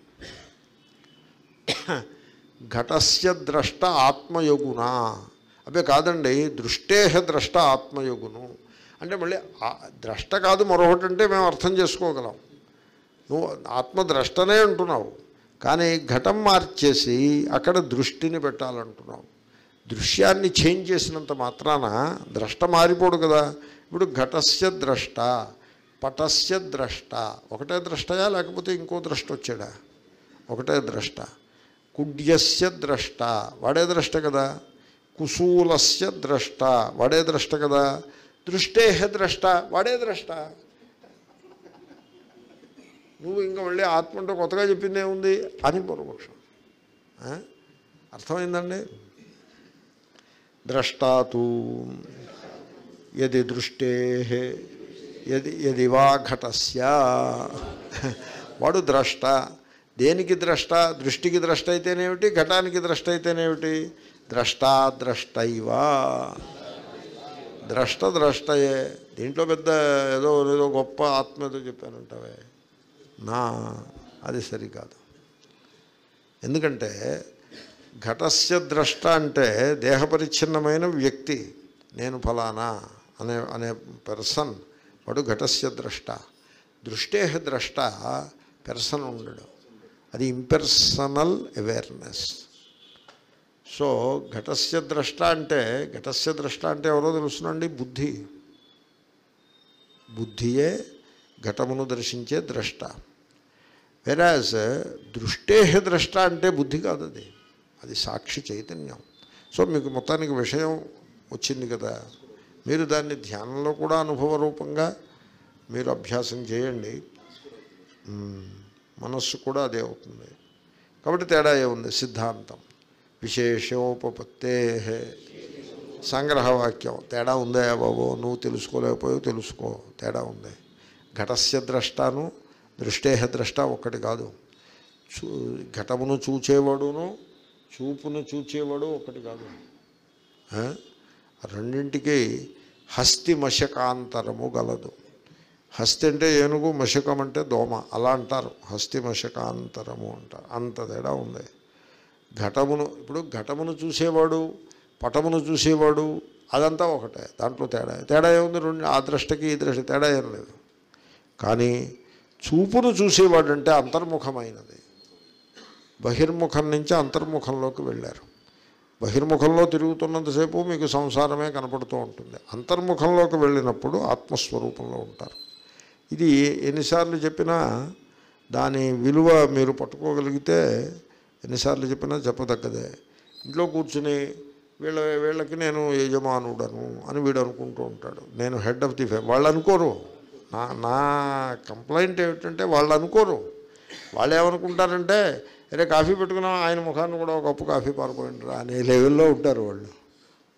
ఘటస్య ద్రష్ట ఆత్మయోగునా అదే కాదండి దృష్టేహ ద్రష్ట ఆత్మయోగును అంటే మళ్ళీ ఆ- ద్రష్ట కాదు మరొకటి అంటే మేము అర్థం చేసుకోగలం నువ్వు ఆత్మద్రష్టనే అంటున్నావు కానీ ఘటం మార్చేసి అక్కడ దృష్టిని పెట్టాలంటున్నావు దృశ్యాన్ని చేంజ్ చేసినంత మాత్రాన ద్రష్ట మారిపోడు కదా ఇప్పుడు ఘటస్య ద్రష్ట పటస్య ద్రష్ట ఒకటే ద్రష్టయా లేకపోతే ఇంకో ద్రష్ట వచ్చాడా ఒకటే ద్రష్ట కుడ్యస్య ద్రష్ట వాడే ద్రష్ట కదా కుశూలస్య ద్రష్ట వాడే ద్రష్ట కదా దృష్టేహ ద్రష్ట వాడే ద్రష్ట నువ్వు ఇంకా మళ్ళీ ఆత్మ అంటే కొత్తగా చెప్పిందే ఉంది అని పూర్వపక్షం ఆ? అర్థమైందండి ద్రష్టాతు యది దృష్టే యది యది వా ఘటస్య వాడు ద్రష్ట దేనికి ద్రష్ట దృష్టికి ద్రష్ట అయితేనేమిటి ఘటానికి ద్రష్ట అయితేనేమిటి ద్రష్టా ద్రష్టైవా ద్రష్ట ద్రష్టయే దీంట్లో పెద్ద ఏదో ఏదో గొప్ప ఆత్మ ఏదో చెప్పానంటావే నా అది సరికాదు ఎందుకంటే ఘటస్య ద్రష్ట అంటే దేహపరిచ్ఛిన్నమైన వ్యక్తి నేను ఫలానా అనే అనే పర్సన్ వాడు ఘటస్య ద్రష్ట దృష్టే ద్రష్ట పెర్సన్ ఉండడు అది ఇంపెర్సనల్ అవేర్నెస్ సో ఘటస్య ద్రష్ట అంటే ఘటస్య ద్రష్ట అంటే ఎవరో తెలుసునండి బుద్ధి బుద్ధియే ఘటమును దర్శించే ద్రష్ట వెరాజ్ దృష్టే ద్రష్ట అంటే బుద్ధి కాదు అది అది సాక్షి చైతన్యం సో మీకు మొత్తానికి విషయం వచ్చింది కదా మీరు దాన్ని ధ్యానంలో కూడా అనుభవ రూపంగా మీరు అభ్యాసం చేయండి మ్మ్. మనస్సు కూడా అదే అవుతుంది కాబట్టి తేడా ఏముంది సిద్ధాంతం విశేషోపపత్తే సంగ్రహవాక్యం తేడా ఉందా బాబు నువ్వు తెలుసుకోలేకపోయావు తెలుసుకో తేడా ఉంది ఘటస్య ద్రష్టాను దృష్టేహ ద్రష్ట ఒక్కటి కాదు చూ ఘటమును చూచేవాడును చూపును చూచేవాడు ఒక్కటి కాదు ఆ? రెండింటికి హస్తి మశకాంతరము గలదు హస్తి అంటే ఏనుగు మశకం అంటే దోమ అలా అంటారు హస్తి మశకాంతరము అంటారు అంత తేడా ఉంది ఘటమును ఇప్పుడు ఘటమును చూసేవాడు పటమును చూసేవాడు అదంతా ఒకటే దాంట్లో తేడా తేడా ఏముంది రెండు ఆ దృష్టికి ఈ దృష్టి తేడా ఏం లేదు కానీ చూపును చూసేవాడు అంటే అంతర్ముఖమైనది బహిర్ముఖం నుంచి అంతర్ముఖంలోకి వెళ్ళారు బహిర్ముఖంలో తిరుగుతున్నంతసేపు మీకు సంసారమే కనపడుతూ ఉంటుంది అంతర్ముఖంలోకి వెళ్ళినప్పుడు ఆత్మస్వరూపంలో ఉంటారు ఇది ఎన్నిసార్లు చెప్పినా దాని విలువ మీరు పట్టుకోగలిగితే ఎన్నిసార్లు చెప్పినా చెప్పదగ్గదే ఇంట్లో కూర్చుని వీళ్ళ వీళ్ళకి నేను యజమానుడను అని వీడు అనుకుంటూ ఉంటాడు నేను హెడ్ ఆఫ్ ది ఫ్యామిలీ వాళ్ళు అనుకోరు నా నా కంప్లైంట్ ఏమిటంటే వాళ్ళు అనుకోరు వాళ్ళు ఏమనుకుంటారంటే అరే కాఫీ పెట్టుకున్నాం ఆయన ముఖాన్ని కూడా ఒక కప్పు కాఫీ పారిపోయింటారా అనే లెవెల్లో ఉంటారు వాళ్ళు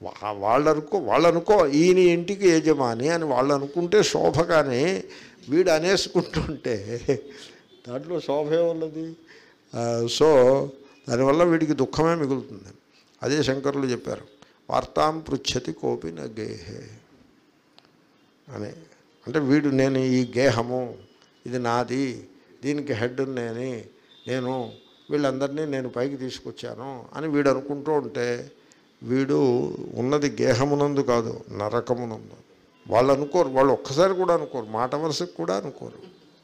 వా- వాళ్ళు అనుకో వాళ్ళు అనుకో ఈయన ఇంటికి యజమాని అని వాళ్ళు అనుకుంటే శోభ కానీ వీడు అనేసుకుంటుంటే దాంట్లో శోభ ఏమున్నది ఆ, సో దానివల్ల వీడికి దుఃఖమే మిగులుతుంది అదే శంకరులు చెప్పారు వార్తాం పృచ్ఛతి కోపి న గేహే అని అంటే వీడు నేను ఈ గేహము ఇది నాది దీనికి హెడ్ నేని నేను వీళ్ళందరినీ నేను పైకి తీసుకొచ్చాను అని వీడు అనుకుంటూ ఉంటే వీడు ఉన్నది గేహమునందు కాదు నరకమునందు వాళ్ళు అనుకోరు వాళ్ళు ఒక్కసారి కూడా అనుకోరు మాట వరుసకు కూడా అనుకోరు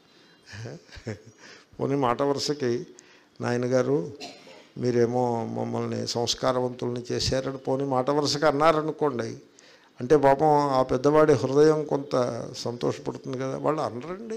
పోనీ మాట వరుసకి నాయనగారు మీరేమో మమ్మల్ని సంస్కారవంతుల్ని చేశారని పోనీ మాట వరుసగా అన్నారనుకోండి అంటే పాపం ఆ పెద్దవాడి హృదయం కొంత సంతోషపడుతుంది కదా వాళ్ళు అనరండి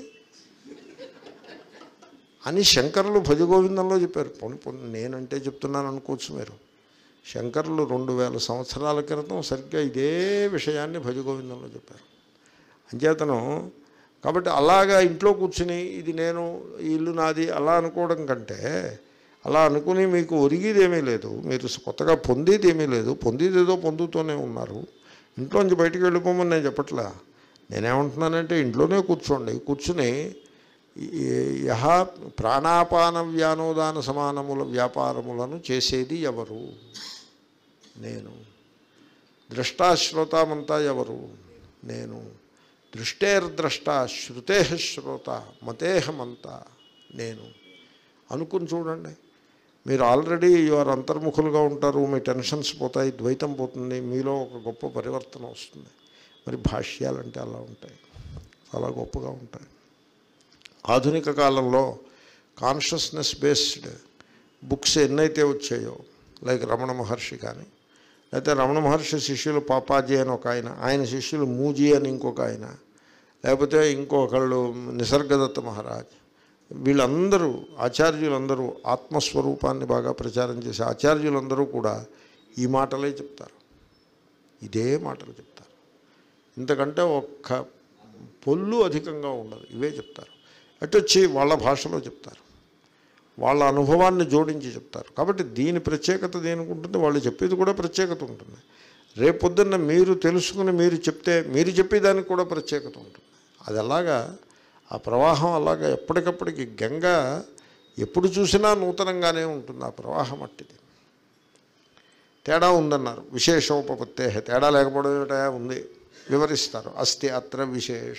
అని శంకరులు భజగోవిందంలో చెప్పారు పోనీ పోనీ నేనంటే చెప్తున్నాను అనుకోవచ్చు మీరు శంకరులు రెండు వేల సంవత్సరాల క్రితం సరిగ్గా ఇదే విషయాన్ని భజగోవిందంలో చెప్పారు అంచేతను కాబట్టి అలాగా ఇంట్లో కూర్చుని ఇది నేను ఈ ఇల్లు నాది అలా అనుకోవడం కంటే అలా అనుకుని మీకు ఒరిగిదేమీ లేదు మీరు కొత్తగా పొందేది ఏమీ లేదు పొందేది ఏదో పొందుతూనే ఉన్నారు ఇంట్లోంచి బయటికి వెళ్ళిపోమని నేను చెప్పట్లా నేనేమంటున్నానంటే ఇంట్లోనే కూర్చోండి కూర్చుని ఈ- యహ ప్రాణాపాన వ్యానోదాన సమానముల వ్యాపారములను చేసేది ఎవరు నేను ద్రష్టాశ్రోతామంతా ఎవరు నేను దృష్టేర్ద్రష్ట శృతే శ్రోత మతేహమంతా నేను అనుకుని చూడండి మీరు ఆల్రెడీ యువర్ అంతర్ముఖులుగా ఉంటారు మీ టెన్షన్స్ పోతాయి ద్వైతం పోతుంది మీలో ఒక గొప్ప పరివర్తన వస్తుంది మరి భాష్యాలంటే అలా ఉంటాయి చాలా గొప్పగా ఉంటాయి ఆధునిక కాలంలో కాన్షియస్నెస్ బేస్డ్ బుక్స్ ఎన్నైతే వచ్చాయో లైక్ రమణ మహర్షి కానీ లేకపోతే రమణ మహర్షి శిష్యులు పాపాజీ అని ఒక ఆయన ఆయన శిష్యులు మూజీ అని ఇంకొక ఆయన లేకపోతే ఇంకొకళ్ళు నిసర్గదత్త మహారాజ్ వీళ్ళందరూ ఆచార్యులందరూ ఆత్మస్వరూపాన్ని బాగా ప్రచారం చేసే ఆచార్యులందరూ కూడా ఈ మాటలే చెప్తారు ఇదే మాటలు చెప్తారు ఇంతకంటే ఒక్క పొల్లు అధికంగా ఉండదు ఇవే చెప్తారు అటొచ్చి వాళ్ళ భాషలో చెప్తారు వాళ్ళ అనుభవాన్ని జోడించి చెప్తారు కాబట్టి దీని ప్రత్యేకత దేనికి ఉంటుంది వాళ్ళు చెప్పేది కూడా ప్రత్యేకత ఉంటుంది రేపొద్దున్న మీరు తెలుసుకుని మీరు చెప్తే మీరు చెప్పేదానికి కూడా ప్రత్యేకత ఉంటుంది అది అలాగా ఆ ప్రవాహం అలాగా ఎప్పటికప్పటికి గంగ ఎప్పుడు చూసినా నూతనంగానే ఉంటుంది ఆ ప్రవాహం అట్టిది తేడా ఉందన్నారు విశేషోపపత్తే తేడా లేకపోవడం ఏమిటా ఉంది వివరిస్తారు అస్తి అత్ర విశేష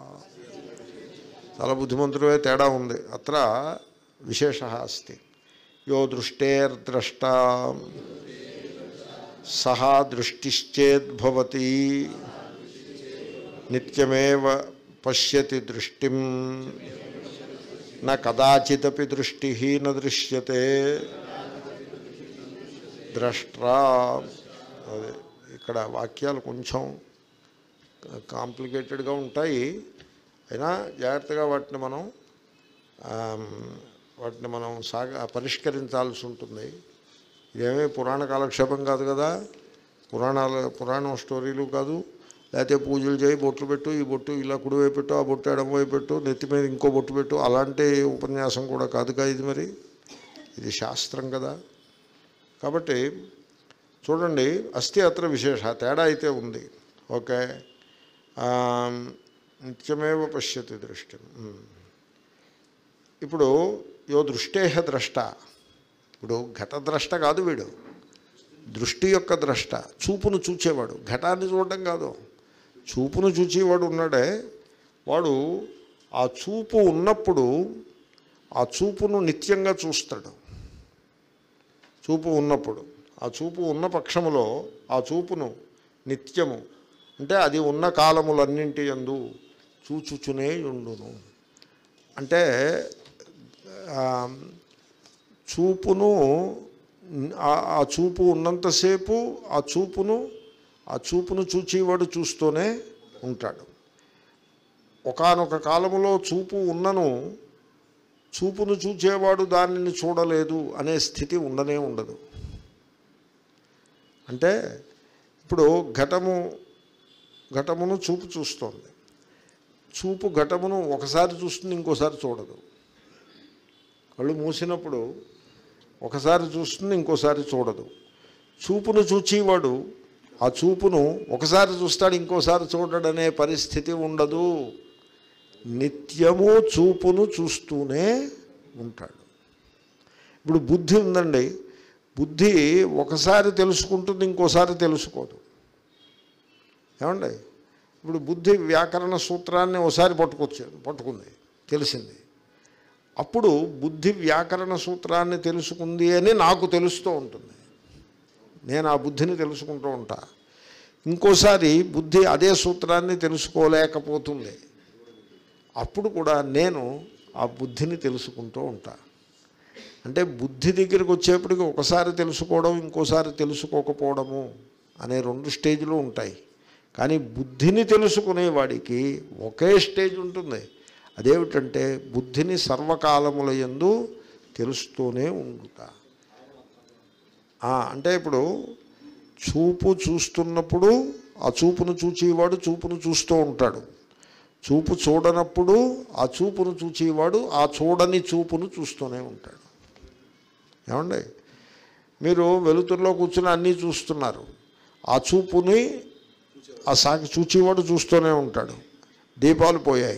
చాలా బుద్ధిమంతుడే తేడా ఉంది అత్ర విశేష అస్తి యో దృష్టేర్ద్రష్ట సహా దృష్టిశ్చేద్భవతి నిత్యమేవ పశ్యతి దృష్టిం న కదాచిదపి దృష్టి న దృశ్యతే ద్రష్ట్రా అదే ఇక్కడ వాక్యాలు కొంచెం కాంప్లికేటెడ్గా ఉంటాయి అయినా జాగ్రత్తగా వాటిని మనం ఆమ్, వాటిని మనం సాగ పరిష్కరించాల్సి ఉంటుంది ఇదేమీ పురాణ కాలక్షేపం కాదు కదా పురాణాలు పురాణం స్టోరీలు కాదు లేకపోతే పూజలు చేయి బొట్లు పెట్టు ఈ బొట్టు ఇలా కుడివైపు పెట్టు ఆ బొట్టు ఎడమవైపు పెట్టు నెత్తి మీద ఇంకో బొట్టు పెట్టు అలాంటి ఉపన్యాసం కూడా కాదుగా ఇది మరి ఇది శాస్త్రం కదా కాబట్టి చూడండి అస్థి అత్ర విశేష తేడా అయితే ఉంది ఓకే ఆ, నిత్యమేవ పశ్యతి దృష్టి ఉమ్. ఇప్పుడు యో దృష్టేహ ద్రష్ట ఇప్పుడు ఘటద్రష్ట కాదు వీడు దృష్టి యొక్క ద్రష్ట చూపును చూచేవాడు ఘటాన్ని చూడడం కాదు చూపును చూచేవాడు ఉన్నాడే వాడు ఆ చూపు ఉన్నప్పుడు ఆ చూపును నిత్యంగా చూస్తాడు చూపు ఉన్నప్పుడు ఆ చూపు ఉన్న పక్షములో ఆ చూపును నిత్యము అంటే అది ఉన్న కాలములన్నింటి యందు చూచుచునే ఉండును అంటే ఆ, చూపును ఆ- ఆ చూపు ఉన్నంతసేపు ఆ చూపును ఆ చూపును చూచేవాడు చూస్తూనే ఉంటాడు ఒకానొక కాలములో చూపు ఉన్నను చూపును చూచేవాడు దానిని చూడలేదు అనే స్థితి ఉండనే ఉండదు అంటే ఇప్పుడు ఘటము ఘటమును చూపు చూస్తోంది చూపు ఘటమును ఒకసారి చూస్తుంది ఇంకోసారి చూడదు కళ్ళు మూసినప్పుడు ఒకసారి చూస్తుంది ఇంకోసారి చూడదు చూపును చూచేవాడు ఆ చూపును ఒకసారి చూస్తాడు ఇంకోసారి చూడడనే పరిస్థితి ఉండదు నిత్యము చూపును చూస్తూనే ఉంటాడు ఇప్పుడు బుద్ధి ఉందండి బుద్ధి ఒకసారి తెలుసుకుంటుంది ఇంకోసారి తెలుసుకోదు ఏమండి ఇప్పుడు బుద్ధి వ్యాకరణ సూత్రాన్ని ఒకసారి పట్టుకొచ్చు పట్టుకుంది తెలిసింది అప్పుడు బుద్ధి వ్యాకరణ సూత్రాన్ని తెలుసుకుంది అని నాకు తెలుస్తూ ఉంటుంది నేను ఆ బుద్ధిని తెలుసుకుంటూ ఉంటా ఇంకోసారి బుద్ధి అదే సూత్రాన్ని తెలుసుకోలేకపోతుంది అప్పుడు కూడా నేను ఆ బుద్ధిని తెలుసుకుంటూ ఉంటా అంటే బుద్ధి దగ్గరికి వచ్చేప్పటికి ఒకసారి తెలుసుకోవడం ఇంకోసారి తెలుసుకోకపోవడము అనే రెండు స్టేజ్లు ఉంటాయి కానీ బుద్ధిని తెలుసుకునేవాడికి ఒకే స్టేజ్ ఉంటుంది అదేమిటంటే బుద్ధిని సర్వకాలముల యందు తెలుస్తూనే ఉండుతా ఆ, అంటే ఇప్పుడు చూపు చూస్తున్నప్పుడు ఆ చూపును చూచేవాడు చూపును చూస్తూ ఉంటాడు చూపు చూడనప్పుడు ఆ చూపును చూచేవాడు ఆ చూడని చూపును చూస్తూనే ఉంటాడు ఏమండి మీరు వెలుతురులో కూర్చుని అన్నీ చూస్తున్నారు ఆ చూపుని ఆ సాకి చూచేవాడు చూస్తూనే ఉంటాడు దీపాలు పోయాయి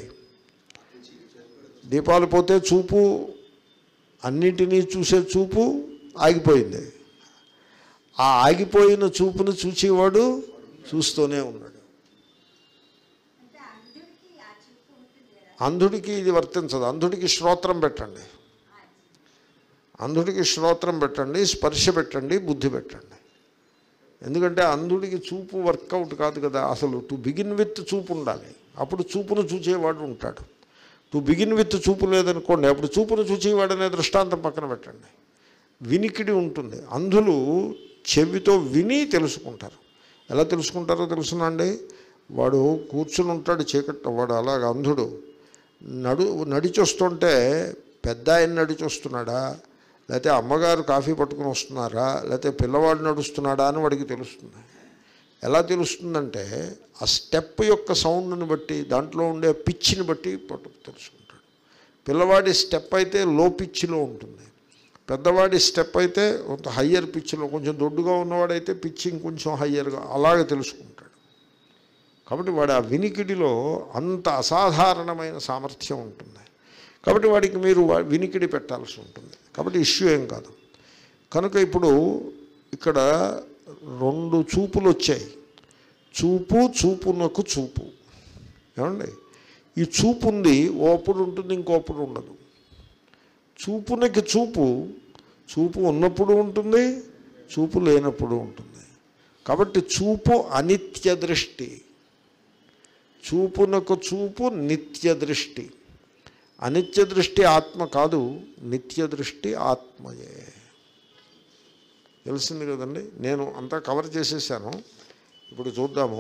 దీపాలు పోతే చూపు అన్నిటినీ చూసే చూపు ఆగిపోయింది ఆ ఆగిపోయిన చూపును చూచేవాడు చూస్తూనే ఉన్నాడు అంటే అందరికీ ఆ చూపు ఉంటుంది కదా అంధుడికి ఇది వర్తించదు అంధుడికి శ్రోత్రం పెట్టండి అంధుడికి శ్రోత్రం పెట్టండి స్పర్శ పెట్టండి బుద్ధి పెట్టండి ఎందుకంటే అంధుడికి చూపు వర్కౌట్ కాదు కదా అసలు టు బిగిన్ విత్ చూపు ఉండాలి అప్పుడు చూపును చూచేవాడు ఉంటాడు టు బిగిన్ విత్ చూపు లేదనుకోండి అప్పుడు చూపును చూచేవాడు అనే దృష్టాంతం పక్కన పెట్టండి వినికిడి ఉంటుంది అంధులు చెవితో విని తెలుసుకుంటారు ఎలా తెలుసుకుంటారో తెలుసునండి వాడు కూర్చుని ఉంటాడు చీకట్లో వాడు అలాగ అంధుడు నడు నడిచొస్తుంటే పెద్ద ఆయన నడిచొస్తున్నాడా లేకపోతే అమ్మగారు కాఫీ పట్టుకుని వస్తున్నారా లేకపోతే పిల్లవాడు నడుస్తున్నాడా అని వాడికి తెలుస్తుంది ఎలా తెలుస్తుందంటే ఆ స్టెప్ యొక్క సౌండ్ని బట్టి దాంట్లో ఉండే పిచ్చిని బట్టి పట్టు తెలుసుకుంటాడు పిల్లవాడి స్టెప్ అయితే లో పిచ్చిలో ఉంటుంది పెద్దవాడి స్టెప్ అయితే కొంత హయ్యర్ పిచ్చిలో కొంచెం దొడ్డుగా ఉన్నవాడైతే పిచ్చి ఇంకొంచెం హయ్యర్గా అలాగే తెలుసుకుంటాడు కాబట్టి వాడి ఆ వినికిడిలో అంత అసాధారణమైన సామర్థ్యం ఉంటుంది కాబట్టి వాడికి మీరు వా- వినికిడి పెట్టాల్సి ఉంటుంది కాబట్టి ఇష్యూ ఏం కాదు కనుక ఇప్పుడు ఇక్కడ రెండు చూపులు వచ్చాయి చూపు చూపునకు చూపు ఏమండి ఈ చూపు ఉంది ఓప్పుడు ఉంటుంది ఇంకోప్పుడు ఉండదు చూపునకి చూపు చూపు ఉన్నప్పుడు ఉంటుంది చూపు లేనప్పుడు ఉంటుంది కాబట్టి చూపు అనిత్య దృష్టి చూపునకు చూపు నిత్య దృష్టి అనిత్య దృష్టి ఆత్మ కాదు నిత్య దృష్టి ఆత్మయే తెలిసింది కదండి నేను అంతా కవర్ చేసేసాను ఇప్పుడు చూద్దాము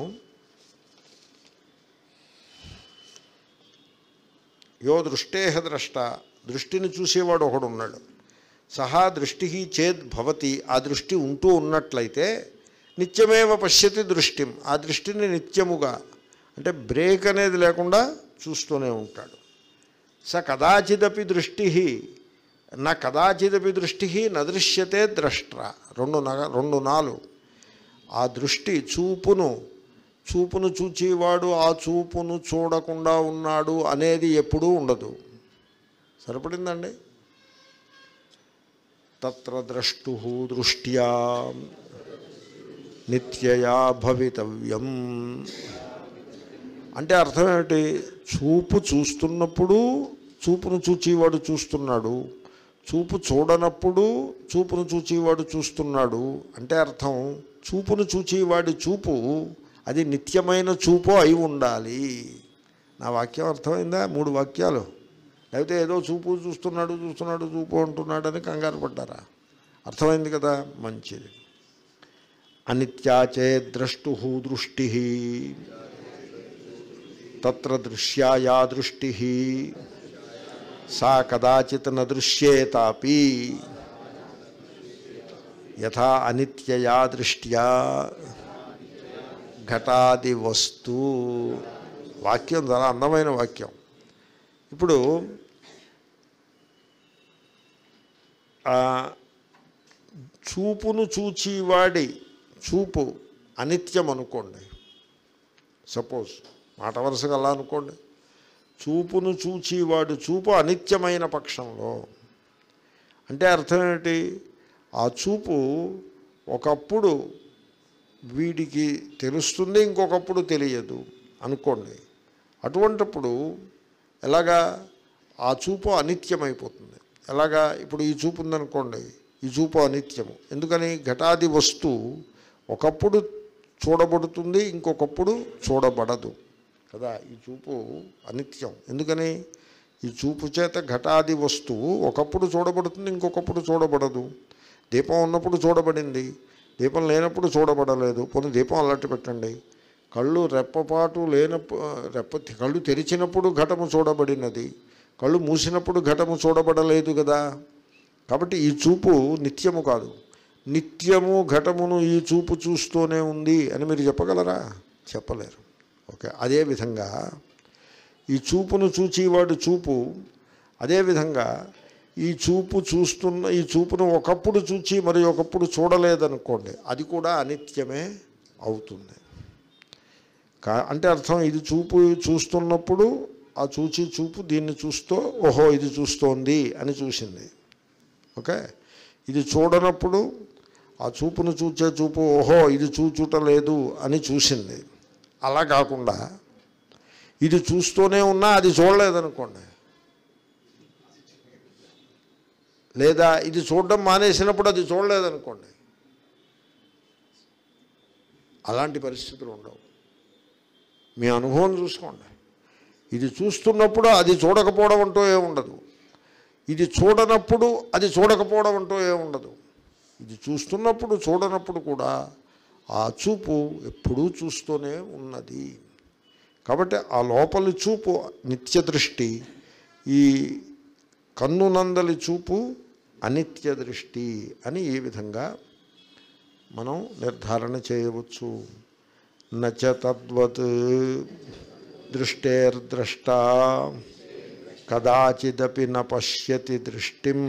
యో దృష్టేహ ద్రష్ట దృష్టిని చూసేవాడు ఒకడు ఉన్నాడు సహా దృష్టి చేద్ భవతి ఆ దృష్టి ఉంటూ ఉన్నట్లయితే నిత్యమేవ పశ్యతి దృష్టిం ఆ దృష్టిని నిత్యముగా అంటే బ్రేక్ అనేది లేకుండా చూస్తూనే ఉంటాడు స కదాచిదపి దృష్టి నా కదాచిదపి దృష్టి నదృశ్యతే ద్రష్ట్ర రెండు నగ రెండు నాలు ఆ దృష్టి చూపును చూపును చూచేవాడు ఆ చూపును చూడకుండా ఉన్నాడు అనేది ఎప్పుడూ ఉండదు సరిపడిందండి తత్ర ద్రష్టు దృష్ట్యా నిత్యయా భవితవ్యం అంటే అర్థం ఏమిటి చూపు చూస్తున్నప్పుడు చూపును చూచేవాడు చూస్తున్నాడు చూపు చూడనప్పుడు చూపును చూచేవాడు చూస్తున్నాడు అంటే అర్థం చూపును చూచేవాడి చూపు అది నిత్యమైన చూపు అయి ఉండాలి నా వాక్యం అర్థమైందా మూడు వాక్యాలు లేకపోతే ఏదో చూపు చూస్తున్నాడు చూస్తున్నాడు చూపు అంటున్నాడని కంగారు పడ్డారా అర్థమైంది కదా మంచిది అనిత్యాచే ద్రష్టు దృష్టి తత్ర దృశ్యా యా దృష్టి సా కదాచిత్ న దృశ్యేతాపి యథా అనిత్యయా దృష్ట్యా ఘటాది వస్తు వాక్యం చాలా అందమైన వాక్యం ఇప్పుడు ఆ, చూపును చూచివాడి చూపు అనిత్యం అనుకోండి సపోజ్ మాట వరుసగా అలా అనుకోండి చూపును చూచి వాడు చూపు అనిత్యమైన పక్షంలో అంటే అర్థం ఏంటి ఆ చూపు ఒకప్పుడు వీడికి తెలుస్తుంది ఇంకొకప్పుడు తెలియదు అనుకోండి అటువంటప్పుడు ఎలాగా ఆ చూపు అనిత్యమైపోతుంది ఎలాగా ఇప్పుడు ఈ చూపు ఉందనుకోండి ఈ చూపు అనిత్యము ఎందుకని ఘటాది వస్తువు ఒకప్పుడు చూడబడుతుంది ఇంకొకప్పుడు చూడబడదు కదా ఈ చూపు అనిత్యం ఎందుకని ఈ చూపు చేత ఘటాది వస్తువు ఒకప్పుడు చూడబడుతుంది ఇంకొకప్పుడు చూడబడదు దీపం ఉన్నప్పుడు చూడబడింది దీపం లేనప్పుడు చూడబడలేదు పోనీ దీపం అల్లట్టు పెట్టండి కళ్ళు రెప్పపాటు లేనప్పుడు రెప్ప కళ్ళు తెరిచినప్పుడు ఘటము చూడబడినది కళ్ళు మూసినప్పుడు ఘటము చూడబడలేదు కదా కాబట్టి ఈ చూపు నిత్యము కాదు నిత్యము ఘటమును ఈ చూపు చూస్తూనే ఉంది అని మీరు చెప్పగలరా చెప్పలేరు ఓకే అదేవిధంగా ఈ చూపును చూచేవాడు చూపు అదేవిధంగా ఈ చూపు చూస్తున్న ఈ చూపును ఒకప్పుడు చూచి మరి ఒకప్పుడు చూడలేదనుకోండి అది కూడా అనిత్యమే అవుతుంది కా అంటే అర్థం ఇది చూపు చూస్తున్నప్పుడు ఆ చూచి చూపు దీన్ని చూస్తూ ఓహో ఇది చూస్తోంది అని చూసింది ఓకే ఇది చూడనప్పుడు ఆ చూపును చూచే చూపు ఓహో ఇది చూచుటలేదు అని చూసింది అలా కాకుండా ఇది చూస్తూనే ఉన్నా అది చూడలేదనుకోండి లేదా ఇది చూడడం మానేసినప్పుడు అది చూడలేదనుకోండి అలాంటి పరిస్థితులు ఉండవు మీ అనుభవం చూసుకోండి ఇది చూస్తున్నప్పుడు అది చూడకపోవడం అంటూ ఏముండదు ఇది చూడనప్పుడు అది చూడకపోవడం అంటూ ఏముండదు ఇది చూస్తున్నప్పుడు చూడనప్పుడు కూడా ఆ చూపు ఎప్పుడూ చూస్తూనే ఉన్నది కాబట్టి ఆ లోపలి చూపు నిత్య దృష్టి ఈ కన్నునందలి చూపు అనిత్య దృష్టి అని ఈ విధంగా మనం నిర్ధారణ చేయవచ్చు నచ తద్వత్ దృష్టేర్ద్రష్ట కదాచిదపి న పశ్యతి దృష్టిం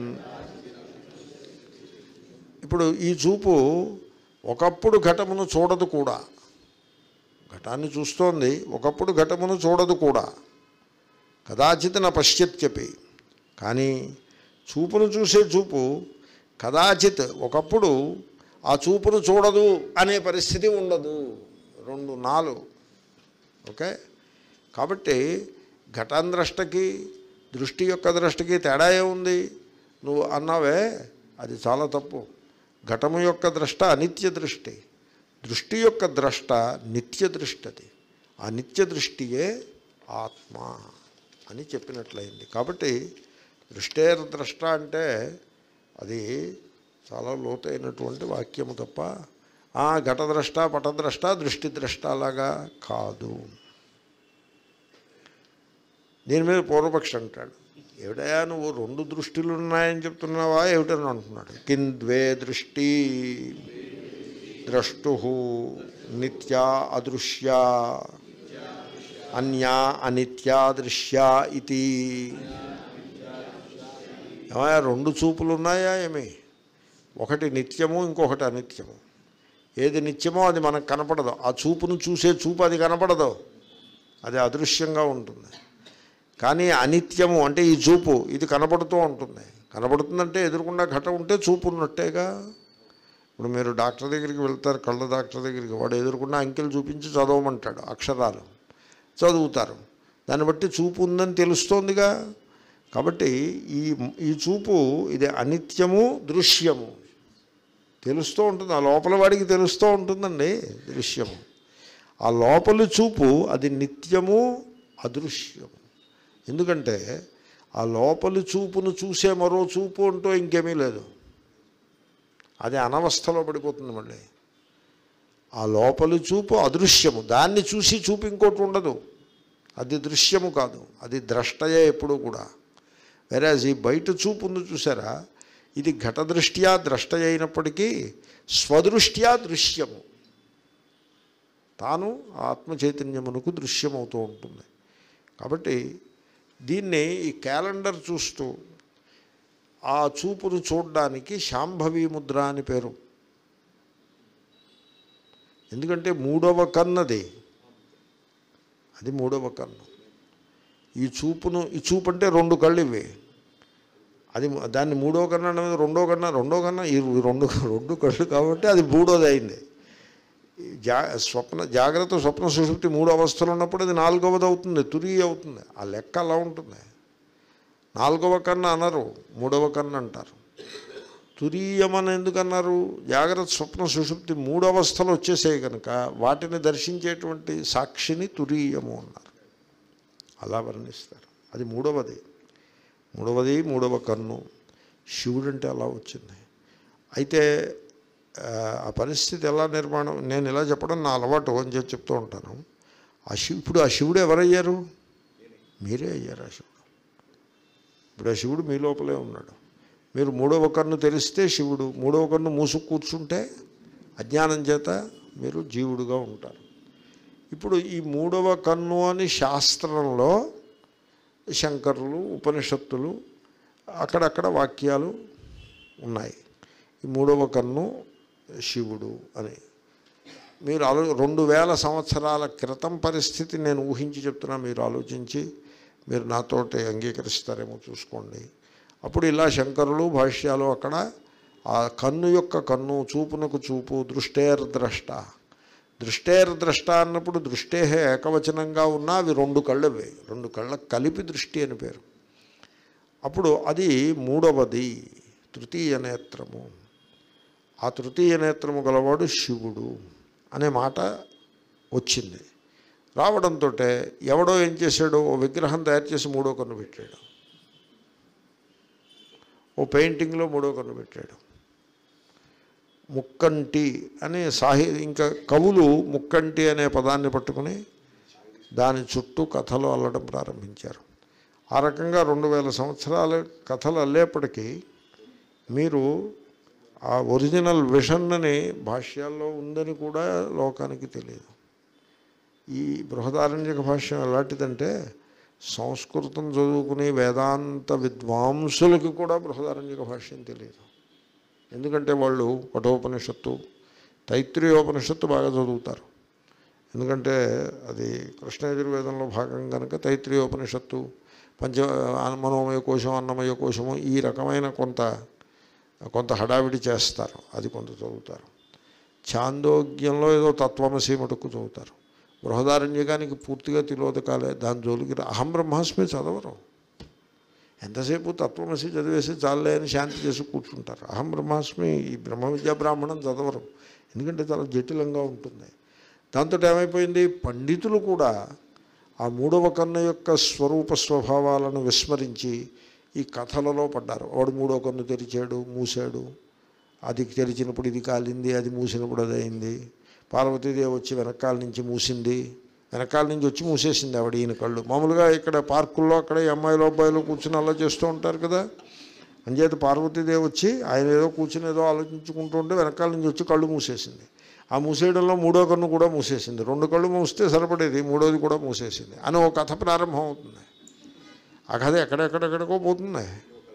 ఇప్పుడు ఈ చూపు ఒకప్పుడు ఘటమును చూడదు కూడా ఘటాన్ని చూస్తోంది ఒకప్పుడు ఘటమును చూడదు కూడా కదాచిత్ నా పశ్యత్యపి కానీ చూపును చూసే చూపు కదాచిత్ ఒకప్పుడు ఆ చూపును చూడదు అనే పరిస్థితి ఉండదు రెండు నాలుగు ఓకే కాబట్టి ఘటాంద్రష్టకి దృష్టి యొక్క దృష్టికి తేడా ఏముంది నువ్వు అన్నావే అది చాలా తప్పు ఘటము యొక్క ద్రష్ట అనిత్య దృష్టి దృష్టి యొక్క ద్రష్ట నిత్య దృష్టి అది ఆ నిత్య దృష్టియే ఆత్మ అని చెప్పినట్లయింది కాబట్టి దృష్టేర్ ద్రష్ట అంటే అది చాలా లోతైనటువంటి వాక్యము తప్ప ఆ ఘటద్రష్ట పటద్రష్ట దృష్టి ద్రష్ట లాగా కాదు దీని మీద పూర్వపక్షి అంటాడు ఏమిటయా నువ్వు రెండు దృష్టిలు ఉన్నాయని చెప్తున్నావా ఏమిటని అంటున్నాడు కింద్వే దృష్టి ద్రష్టు నిత్యా అదృశ్యా అన్యా అనిత్యా దృశ్యా ఇది ఏమయ్యా రెండు చూపులు ఉన్నాయా ఏమి ఒకటి నిత్యము ఇంకొకటి అనిత్యము ఏది నిత్యమో అది మనకు కనపడదు ఆ చూపును చూసే చూపు అది కనపడదు అది అదృశ్యంగా ఉంటుంది కానీ అనిత్యము అంటే ఈ చూపు ఇది కనపడుతూ ఉంటుంది కనపడుతుందంటే ఎదురుకుండా ఘట ఉంటే చూపు ఉన్నట్టేగా ఇప్పుడు మీరు డాక్టర్ దగ్గరికి వెళ్తారు కళ్ళ డాక్టర్ దగ్గరికి వాడు ఎదురుకుండా అంకెలు చూపించి చదవమంటాడు అక్షరాలు చదువుతారు దాన్ని బట్టి చూపు ఉందని తెలుస్తోందిగా కాబట్టి ఈ ఈ చూపు ఇది అనిత్యము దృశ్యము తెలుస్తూ ఉంటుంది ఆ లోపల వాడికి తెలుస్తూ ఉంటుందండి దృశ్యము ఆ లోపలి చూపు అది నిత్యము అదృశ్యము ఎందుకంటే ఆ లోపలి చూపును చూసే మరో చూపు అంటూ ఇంకేమీ లేదు అది అనవస్థలో పడిపోతుంది మళ్ళీ ఆ లోపలి చూపు అదృశ్యము దాన్ని చూసి చూపు ఇంకోటి ఉండదు అది దృశ్యము కాదు అది ద్రష్టయే ఎప్పుడూ కూడా వెరాజ్ ఈ బయట చూపు ఉంది చూసారా ఇది ఘటదృష్ట్యా ద్రష్ట అయినప్పటికీ స్వదృష్ట్యా దృశ్యము తాను ఆత్మ చైతన్యమునకు దృశ్యమవుతూ ఉంటుంది కాబట్టి దీన్ని ఈ క్యాలెండర్ చూస్తూ ఆ చూపును చూడడానికి శాంభవి ముద్ర అని పేరు ఎందుకంటే మూడవ కన్నది అది మూడవ కన్ను ఈ చూపును ఈ చూపు అంటే రెండు కళ్ళు ఇవి అది దాన్ని మూడో కన్నా అనేది రెండో కన్నా రెండో కన్నా ఈ రెండు రెండు కళ్ళు కాబట్టి అది మూడోది అయింది ఈ జా స్వప్న జాగ్రత్త స్వప్న సుషుప్తి మూడు అవస్థలు ఉన్నప్పుడు అది నాలుగవది అవుతుంది తురి అవుతుంది ఆ లెక్క అలా ఉంటుంది నాలుగవ కన్నా అనరు మూడవ కన్నా అంటారు తురీయమని ఎందుకన్నారు జాగ్రత్త స్వప్న సుషుప్తి మూడు అవస్థలు వచ్చేసాయి కనుక వాటిని దర్శించేటువంటి సాక్షిని తురీయము అన్నారు అలా వర్ణిస్తారు అది మూడవది మూడవది మూడవ కన్ను శివుడు అంటే అలా వచ్చింది అయితే ఆ, ఆ పరిస్థితి ఎలా నిర్మాణం నేను ఇలా చెప్పడం నా అలవాటు అని చెప్పి చెప్తూ ఉంటాను ఆ శివు ఇప్పుడు ఆ శివుడు ఎవరయ్యారు మీరే అయ్యారు ఆ శివుడు ఇప్పుడు ఆ శివుడు మీ లోపలే ఉన్నాడు మీరు మూడవ కన్ను తెరిస్తే శివుడు మూడవ కన్ను మూసుకు కూర్చుంటే అజ్ఞానం చేత మీరు జీవుడుగా ఉంటారు ఇప్పుడు ఈ మూడవ కన్ను అని శాస్త్రంలో శంకరులు ఉపనిషత్తులు అక్కడక్కడ వాక్యాలు ఉన్నాయి ఈ మూడవ కన్ను శివుడు అని మీరు ఆలో రెండు వేల సంవత్సరాల క్రితం పరిస్థితి నేను ఊహించి చెప్తున్నా మీరు ఆలోచించి మీరు నాతోటి అంగీకరిస్తారేమో చూసుకోండి అప్పుడు ఇలా శంకరులు భాష్యాలు అక్కడ ఆ కన్ను యొక్క కన్ను చూపునకు చూపు దృష్టేర్ ద్రష్ట దృష్టేర్ ద్రష్ట అన్నప్పుడు దృష్టే ఏకవచనంగా ఉన్నా అవి రెండు కళ్ళవి రెండు కళ్ళ కలిపి దృష్టి అని పేరు అప్పుడు అది మూడవది తృతీయ నేత్రము ఆ తృతీయ నేత్రము గలవాడు శివుడు అనే మాట వచ్చింది రావడంతో ఎవడో ఏం చేశాడు ఓ విగ్రహం తయారు చేసి మూడో కన్ను పెట్టాడు ఓ పెయింటింగ్లో మూడో కన్ను పెట్టాడు ముక్కంటి అనే సాహి ఇంకా కవులు ముక్కంటి అనే పదాన్ని పట్టుకుని దాని చుట్టూ కథలు అల్లడం ప్రారంభించారు ఆ రకంగా రెండు వేల సంవత్సరాల కథలు అల్లేప్పటికీ మీరు ఆ ఒరిజినల్ విషన్ని భాష్యాల్లో ఉందని కూడా లోకానికి తెలియదు ఈ బృహదారణ్యక భాష్యం ఎలాంటిదంటే సంస్కృతం చదువుకునే వేదాంత విద్వాంసులకి కూడా బృహదారణ్యక భాష్యం తెలియదు ఎందుకంటే వాళ్ళు కఠోపనిషత్తు తైత్రీయోపనిషత్తు బాగా చదువుతారు ఎందుకంటే అది కృష్ణ యజుర్వేదంలో భాగం కనుక తైత్రీయోపనిషత్తు పంచ మనోమయ కోశం అన్నమయ కోశము ఈ రకమైన కొంత కొంత హడావిడి చేస్తారు అది కొంత చదువుతారు ఛాందోగ్యంలో ఏదో తత్వమసి మటుకు చదువుతారు బృహదారణ్యకానికి పూర్తిగా తిలోదకాలే దాని జోలికి రా- అహం బ్రహ్మాస్మి చదవరు ఎంతసేపు తత్వమసి చదివేసి చాలే అని శాంతి చేసి కూర్చుంటారు అహం బ్రహ్మాస్మి ఈ బ్రహ్మ విద్యా బ్రాహ్మణం చదవరు ఎందుకంటే చాలా జటిలంగా ఉంటుంది దాంతో ఏమైపోయింది పండితులు కూడా ఆ మూడవ కన్ను యొక్క స్వరూప స్వభావాలను విస్మరించి ఈ కథలలో పడ్డారు వాడు మూడో కన్ను తెరిచాడు మూసాడు అది తెరిచినప్పుడు ఇది కాలింది అది మూసినప్పుడు అది అయింది పార్వతీదేవి వచ్చి వెనకాల నుంచి మూసింది వెనకాల నుంచి వచ్చి మూసేసింది ఆవిడ ఈయన కళ్ళు మామూలుగా ఇక్కడ పార్కుల్లో అక్కడ ఈ అమ్మాయిలు అబ్బాయిలు కూర్చుని అలా చేస్తూ ఉంటారు కదా అంచేత పార్వతీదేవి వచ్చి ఆయన ఏదో కూర్చుని ఏదో ఆలోచించుకుంటూ ఉంటే వెనకాల నుంచి వచ్చి కళ్ళు మూసేసింది ఆ మూసేయడంలో మూడో కన్ను కూడా మూసేసింది రెండు కళ్ళు మూస్తే సరిపడేది మూడోది కూడా మూసేసింది అని ఒక కథ ప్రారంభం అవుతుంది ఆ కథ ఎక్కడెక్కడెక్కడికో పోతుంది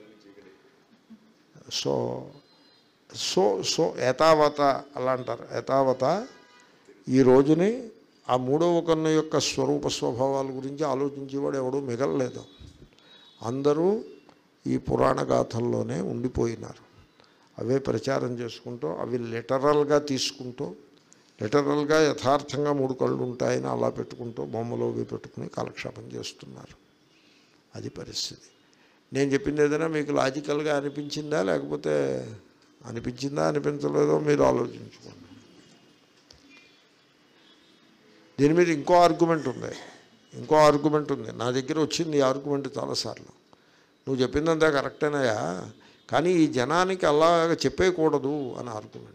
సో సో సో ఏతావత అలా అంటారు ఏతావత ఈ రోజుని ఆ మూడవ కన్ను యొక్క స్వరూప స్వభావాల గురించి ఆలోచించేవాడు ఎవడూ మిగలలేదు అందరూ ఈ పురాణ గాథల్లోనే ఉండిపోయినారు అవే ప్రచారం చేసుకుంటూ అవి లిటరల్గా తీసుకుంటూ లిటరల్గా యథార్థంగా మూడు కళ్ళు ఉంటాయని అలా పెట్టుకుంటూ బొమ్మలు అవి పెట్టుకుని కాలక్షేపం చేస్తున్నారు అది పరిస్థితి నేను చెప్పింది ఏదైనా మీకు లాజికల్గా అనిపించిందా లేకపోతే అనిపించిందా అనిపించలేదో మీరు ఆలోచించుకోండి దీని మీద ఇంకో ఆర్గ్యుమెంట్ ఉంది ఇంకో ఆర్గ్యుమెంట్ ఉంది నా దగ్గర వచ్చింది ఈ ఆర్గ్యుమెంట్ చాలాసార్లు నువ్వు చెప్పిందంతా కరెక్టేనయా కానీ ఈ జనానికి అలాగ చెప్పేయకూడదు అని ఆర్గ్యుమెంట్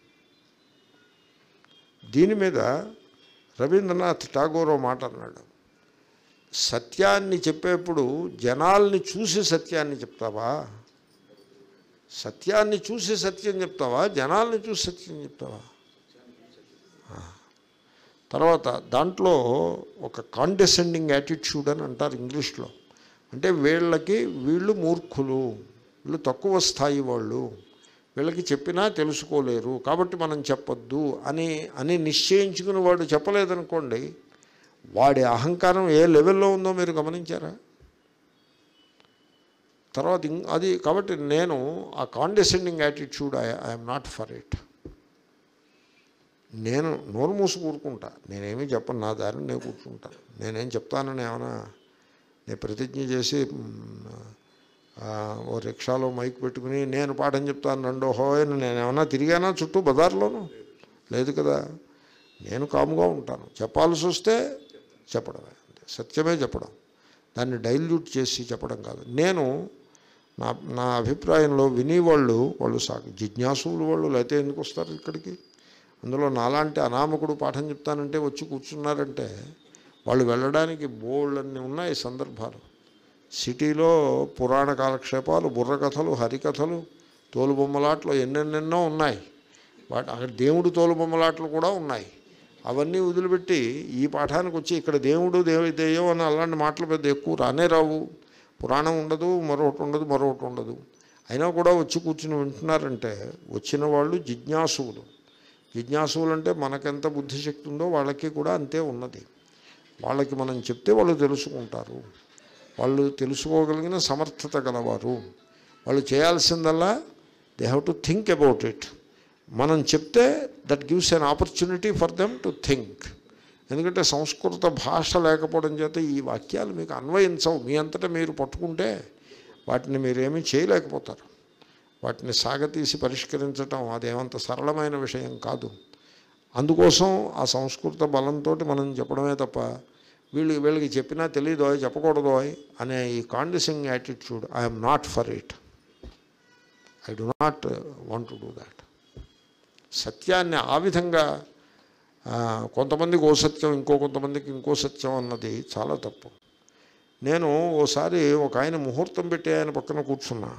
దీని మీద రవీంద్రనాథ్ ఠాగూర్ ఓ మాట అన్నాడు సత్యాన్ని చెప్పేప్పుడు జనాల్ని చూసి సత్యాన్ని చెప్తావా సత్యాన్ని చూసి సత్యం చెప్తావా జనాల్ని చూసి సత్యం చెప్తావా ఆ. తర్వాత దాంట్లో ఒక కాండెసెండింగ్ యాటిట్యూడ్ అని అంటారు ఇంగ్లీష్లో అంటే వీళ్ళకి వీళ్ళు మూర్ఖులు వీళ్ళు తక్కువ స్థాయి వాళ్ళు వీళ్ళకి చెప్పినా తెలుసుకోలేరు కాబట్టి మనం చెప్పొద్దు అని అని నిశ్చయించుకుని వాడు చెప్పలేదనుకోండి వాడి అహంకారం ఏ లెవెల్లో ఉందో మీరు గమనించారా తర్వాత ఇం- అది కాబట్టి నేను ఆ condescending attitude I I'm not for it నేను నోరు మూసి కూరుకుంటా నేనేమీ చెప్పను నా దారిని నేను కూర్చుంటాను నేనేం చెప్తానని ఏమైనా నేను ప్రతిజ్ఞ చేసి మ్, ఆ, ఓ రిక్షాలో మైక్ పెట్టుకుని నేను పాఠం చెప్తాను రెండో హో అని నేను ఏమన్నా తిరిగానా చుట్టూ బజార్లోనూ లేదు కదా నేను కాముగా ఉంటాను చెప్పాల్సి వస్తే చెప్పడమే అంతే సత్యమే చెప్పడం దాన్ని డైల్యూట్ చేసి చెప్పడం కాదు నేను నా నా అభిప్రాయంలో వినేవాళ్ళు వాళ్ళు సా జిజ్ఞాసులు వాళ్ళు లేకపోతే ఎందుకు వస్తారు ఇక్కడికి అందులో నాలాంటి అనామకుడు పాఠం చెప్తానంటే వచ్చి కూర్చున్నారంటే వాళ్ళు వెళ్ళడానికి బోళ్ళన్ని ఉన్నాయి సందర్భాలు సిటీలో పురాణ కాలక్షేపాలు బుర్రకథలు హరికథలు తోలుబొమ్మలాట్లు ఎన్నెన్నెన్నో ఉన్నాయి వాటి అక్కడ దేవుడు తోలుబొమ్మలాట్లు కూడా ఉన్నాయి అవన్నీ వదిలిపెట్టి ఈ పాఠానికి వచ్చి ఇక్కడ దేవుడు దేవి దెయ్యం అని అలాంటి మాటలు పెద్ద ఎక్కువ రానే రావు పురాణం ఉండదు మరొకటి ఉండదు మరొకటి ఉండదు అయినా కూడా వచ్చి కూర్చుని వింటున్నారంటే వచ్చిన వాళ్ళు జిజ్ఞాసువులు జిజ్ఞాసువులు అంటే మనకెంత బుద్ధిశక్తి ఉందో వాళ్ళకి కూడా అంతే ఉన్నది వాళ్ళకి మనం చెప్తే వాళ్ళు తెలుసుకుంటారు వాళ్ళు తెలుసుకోగలిగిన సమర్థత గలవారు వాళ్ళు చేయాల్సిందల్లా they have to think about it మనం చెప్తే that gives an opportunity for them to think ఎందుకంటే సంస్కృత భాష లేకపోవడం చేత ఈ వాక్యాలు మీకు అన్వయించవు మీ అంతటా మీరు పట్టుకుంటే వాటిని మీరేమీ చేయలేకపోతారు వాటిని సాగతీసి పరిష్కరించటం అదేమంత సరళమైన విషయం కాదు అందుకోసం ఆ సంస్కృత బలంతో మనం చెప్పడమే తప్ప వీళ్ళు వీళ్ళకి చెప్పినా తెలియదో చెప్పకూడదో అనే ఈ condescending attitude I'm not for it I do not want to do that సత్యాన్ని ఆ విధంగా ఆ, కొంతమందికి ఓ సత్యం ఇంకో కొంతమందికి ఇంకో సత్యం అన్నది చాలా తప్పు నేను ఓసారి ఒక ఆయన ముహూర్తం పెట్టి ఆయన పక్కన కూర్చున్నా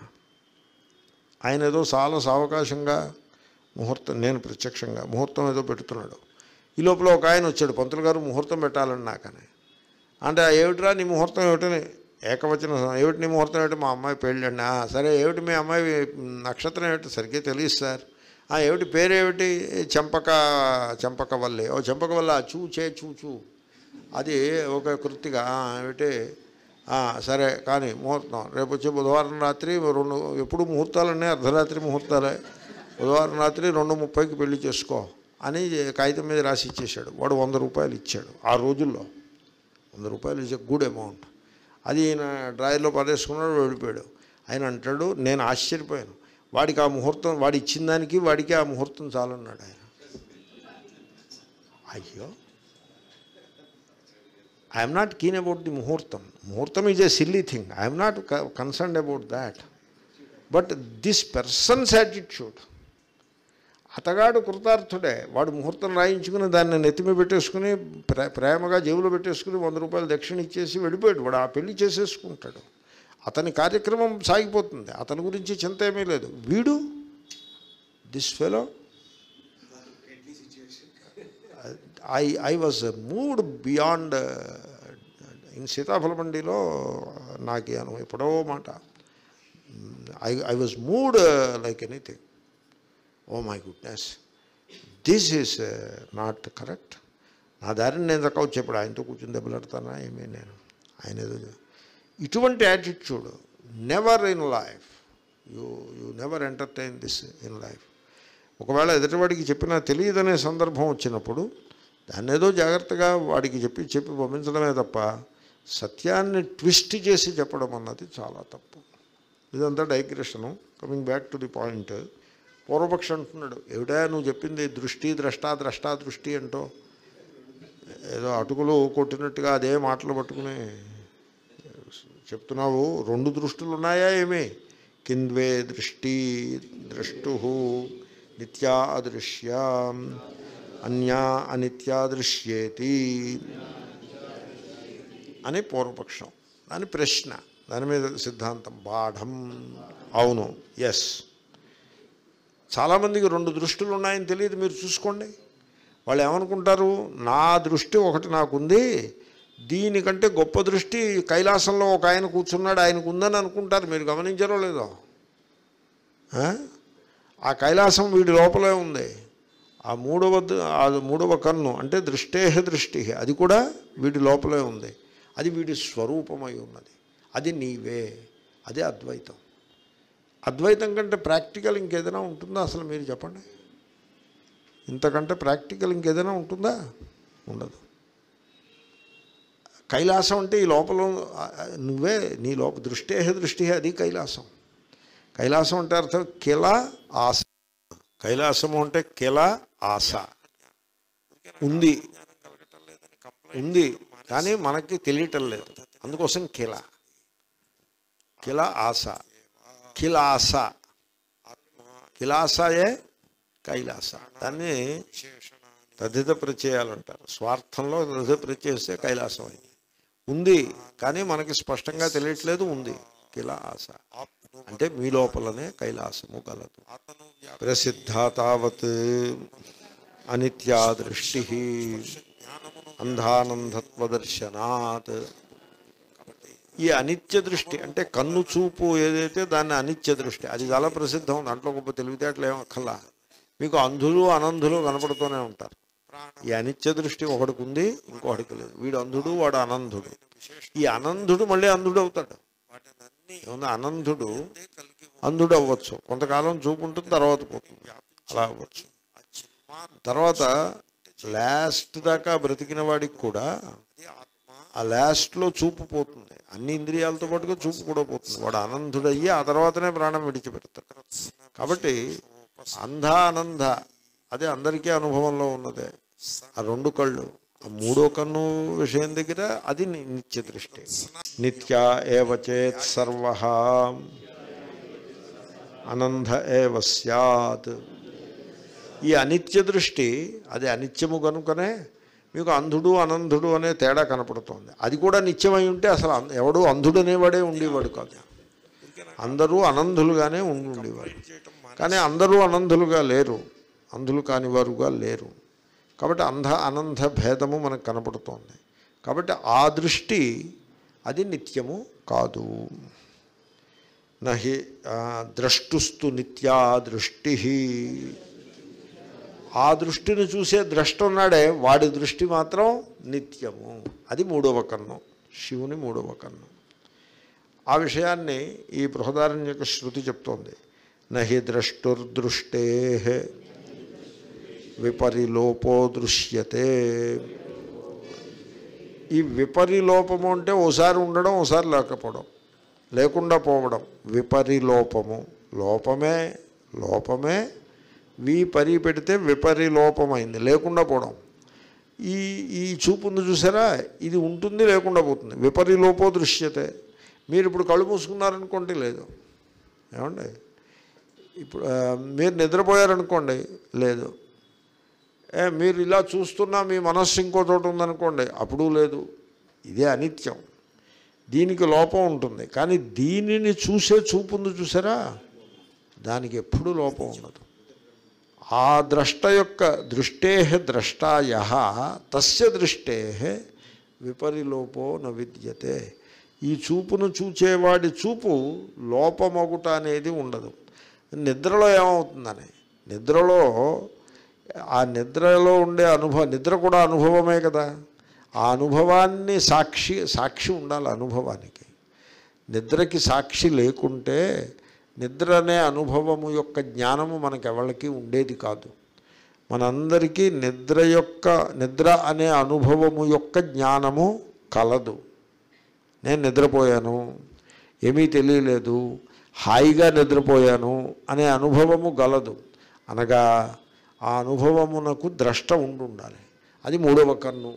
ఆయన ఏదో చాలా సావకాశంగా ముహూర్తం నేను ప్రత్యక్షంగా ముహూర్తం ఏదో పెడుతున్నాడు ఈ లోపల ఒక ఆయన వచ్చాడు పంతులు గారు ముహూర్తం పెట్టాలని నాకని అంటే ఏమిట్రా నీ ముహూర్తం ఏమిటని ఏకవచన ఏమిటి నీ ముహూర్తం ఏమిటి మా అమ్మాయి పెళ్ళండి "ఆ, సరే ఏమిటి మీ అమ్మాయి నక్షత్రం ఏమిటి సరిగ్గా తెలియదు సార్ "ఆ, ఏమిటి పేరేమిటి చెంపక చెంపక వల్లే ఓ చెంపక వల్ల చూ చే చూ చూ అది ఒక కృతిగా "ఆ, ఏమిటి "ఆ, సరే కానీ ముహూర్తం రేపు వచ్చే బుధవారం రాత్రి రెండు ఎప్పుడు ముహూర్తాలన్నీ అర్ధరాత్రి ముహూర్తాలే బుధవారం రాత్రి రెండు ముప్పైకి పెళ్లి చేసుకో అని కాగితం మీద రాసి ఇచ్చేశాడు వాడు వంద రూపాయలు ఇచ్చాడు ఆ రోజుల్లో వంద రూపాయలు ఇస్ ఎ గుడ్ అమౌంట్ అది ఈయన డ్రాయర్లో పడేసుకున్నాడు వెళ్ళిపోయాడు ఆయన అంటాడు నేను ఆశ్చర్యపోయాను వాడికి ఆ ముహూర్తం వాడు ఇచ్చిన దానికి వాడికి ఆ ముహూర్తం చాలన్నాడు ఆయన అయ్యో I'm not keen about the ముహూర్తం ముహూర్తం is a silly thing I'm not concerned about that but this person's attitude అతగాడు కృతార్థుడే వాడు ముహూర్తం రాయించుకుని దాన్ని నెత్తిమి పెట్టేసుకుని ప్రే ప్రేమగా జేబులో పెట్టేసుకుని వంద రూపాయలు దక్షిణ ఇచ్చేసి వెళ్ళిపోయాడు వాడు ఆ పెళ్లి చేసేసుకుంటాడు అతని కార్యక్రమం సాగిపోతుంది అతని గురించి చింత ఏమీ లేదు వీడు this fellow I I was moved beyond in సీతాఫల మండిలో నాకు అను ఎప్పుడో మాట I I was moved like anything oh my goodness this is not correct నా దారిని నేను దక్క వచ్చేప్పుడు ఆయనతో కూర్చుని దెబ్బలాడతానా ఏమీ నేను ఆయన ఏదో ఇటువంటి attitude never in life you you never entertain this in life ఒకవేళ ఎదుటివాడికి చెప్పినా తెలియదనే సందర్భం వచ్చినప్పుడు దాన్ని ఏదో జాగ్రత్తగా వాడికి చెప్పి చెప్పి పంపించడమే తప్ప సత్యాన్ని ట్విస్ట్ చేసి చెప్పడం అన్నది చాలా తప్పు ఇదంతా digression coming back to the point పూర్వపక్షి అంటున్నాడు ఏమిటా నువ్వు చెప్పింది దృష్టి ద్రష్టా ద్రష్టా దృష్టి అంటో ఏదో అటుకులు కొట్టినట్టుగా అదే మాటలు పట్టుకుని చెప్తున్నావు రెండు దృష్టులు ఉన్నాయా ఏమి కింద్వే దృష్టి ద్రష్టు నిత్యా అదృశ్య అన్యా అనిత్యా దృశ్యేతి అని పూర్వపక్షం దాని ప్రశ్న దాని మీద సిద్ధాంతం బాఢం అవును ఎస్ చాలామందికి రెండు దృష్టిలు ఉన్నాయని తెలియదు మీరు చూసుకోండి వాళ్ళు ఏమనుకుంటారు నా దృష్టి ఒకటి నాకుంది దీనికంటే గొప్ప దృష్టి కైలాసంలో ఒక ఆయన కూర్చున్నాడు ఆయనకు ఉందని అనుకుంటారు మీరు గమనించారో లేదో ఆ? ఆ కైలాసం వీడి లోపలే ఉంది ఆ మూడవ ద- ఆ మూడవ కన్ను అంటే దృష్టేహ దృష్టి అది కూడా వీడి లోపలే ఉంది అది వీడి స్వరూపమై ఉన్నది అది నీవే అదే అద్వైతం అద్వైతం కంటే ప్రాక్టికల్ ఇంకేదైనా ఉంటుందా అసలు మీరు చెప్పండి ఇంతకంటే ప్రాక్టికల్ ఇంకేదైనా ఉంటుందా ఉండదు కైలాసం అంటే ఈ లోపల ఆ, ఆ, నువ్వే నీ లోప దృష్టేహ దృష్టి అది కైలాసం కైలాసం అంటే అర్థం కిల ఆశ కైలాసము అంటే కిల ఆశ ఉంది ఉంది కానీ మనకి తెలియటం లేదు అందుకోసం కిల కిల ఆశ కిలాస కిలాసయే కైలాస దాన్ని తదిత ప్రత్యయాలు అంటారు స్వార్థంలో తదిత ప్రత్యయిస్తే కైలాసం అయింది ఉంది కానీ మనకి స్పష్టంగా తెలియట్లేదు ఉంది కిలాస అంటే మీ లోపలనే కైలాసము గలదు ప్రసిద్ధ తావత్ అనిత్యా దృష్టి అంధానందత్వదర్శనాత్ ఈ అనిత్య దృష్టి అంటే కన్ను చూపు ఏదైతే దాన్ని అనిత్య దృష్టి అది చాలా ప్రసిద్ధం దాంట్లో గొప్ప తెలివితేటలు ఏం అక్కర్లా మీకు అంధులు అనంధులు కనపడుతూనే ఉంటారు ఈ అనిత్య దృష్టి ఒకడికి ఉంది ఇంకొకడికి లేదు వీడు అంధుడు వాడు అనంధుడు ఈ అనంధుడు మళ్ళీ అంధుడు అవుతాడు ఏమన్నా అనంధుడు అంధుడు అవ్వచ్చు కొంతకాలం చూపు ఉంటుంది తర్వాత పోతుంది అలా అవ్వచ్చు తర్వాత లాస్ట్ దాకా బ్రతికిన వాడికి కూడా ఆ లాస్ట్లో చూపు పోతుంది అన్ని ఇంద్రియాలతో పాటుగా చూపు కూడా పోతుంది వాడు అనంధుడయ్యి ఆ తర్వాతనే ప్రాణం విడిచిపెడతాడు కాబట్టి అంధ అనంధ అదే అందరికీ అనుభవంలో ఉన్నదే ఆ రెండు కళ్ళు ఆ మూడో కన్ను విషయం దగ్గర అది ని- నిత్య దృష్టి నిత్య ఏవ చేత్ సర్వ అనంధ ఏవ సత్ ఈ అనిత్య దృష్టి అది అనిత్యము కనుకనే మీకు అంధుడు అనంధుడు అనే తేడా కనపడుతోంది అది కూడా నిత్యమై ఉంటే అసలు అం- ఎవడు అంధుడు అనేవాడే ఉండేవాడు కాదు అందరూ అనంధులుగానే ఉండి ఉండేవాడు కానీ అందరూ అనంధులుగా లేరు అంధులు కాని వారుగా లేరు కాబట్టి అంధ అనంధ భేదము మనకు కనపడుతోంది కాబట్టి ఆ దృష్టి అది నిత్యము కాదు నహి ఆ, ద్రష్టుస్తు నిత్యా దృష్టి ఆ దృష్టిని చూసే ద్రష్ట ఉన్నాడే వాడి దృష్టి మాత్రం నిత్యము అది మూడవ కన్ను శివుని మూడవ కన్ను ఆ విషయాన్ని ఈ బృహదారణ్యక శృతి చెప్తోంది నహి ద్రష్టుర్దృష్టే విపరిలోపో దృశ్యతే ఈ విపరిలోపము అంటే ఓసారి ఉండడం ఓసారి లేకపోవడం లేకుండా పోవడం విపరిలోపము లోపమే లోపమే వి పరి పెడితే విపరిలోపమైంది లేకుండా పోవడం ఈ ఈ చూపు ఉంది చూసారా ఇది ఉంటుంది లేకుండా పోతుంది విపరిలోపో దృశ్యతే మీరు ఇప్పుడు కళ్ళు మూసుకున్నారనుకోండి లేదు ఏమండి ఇప్పుడు ఆ, మీరు నిద్రపోయారనుకోండి లేదు ఏ మీరు ఇలా చూస్తున్నా మీ మనస్సు ఇంకో చోట ఉందనుకోండి అప్పుడు లేదు ఇదే అనిత్యం దీనికి లోపం ఉంటుంది కానీ దీనిని చూసే చూపు ఉంది చూసారా దానికి ఎప్పుడూ లోపం ఉండదు ఆ ద్రష్ట యొక్క దృష్టే ద్రష్టాయ తస్య దృష్టే విపరిలోపో న విద్యతే ఈ చూపును చూచేవాడి చూపు లోపమగుట అనేది ఉండదు నిద్రలో ఏమవుతుందని నిద్రలో ఆ నిద్రలో ఉండే అనుభవం నిద్ర కూడా అనుభవమే కదా ఆ అనుభవాన్ని సాక్షి సాక్షి ఉండాలి అనుభవానికి నిద్రకి సాక్షి లేకుంటే నిద్ర అనే అనుభవము యొక్క జ్ఞానము మనకెవరికి ఉండేది కాదు మనందరికీ నిద్ర యొక్క నిద్ర అనే అనుభవము యొక్క జ్ఞానము కలదు నేను నిద్రపోయాను ఏమీ తెలియలేదు హాయిగా నిద్రపోయాను అనే అనుభవము గలదు అనగా ఆ అనుభవమునకు ద్రష్ట ఉండి ఉండాలి అది మూడవ కన్ను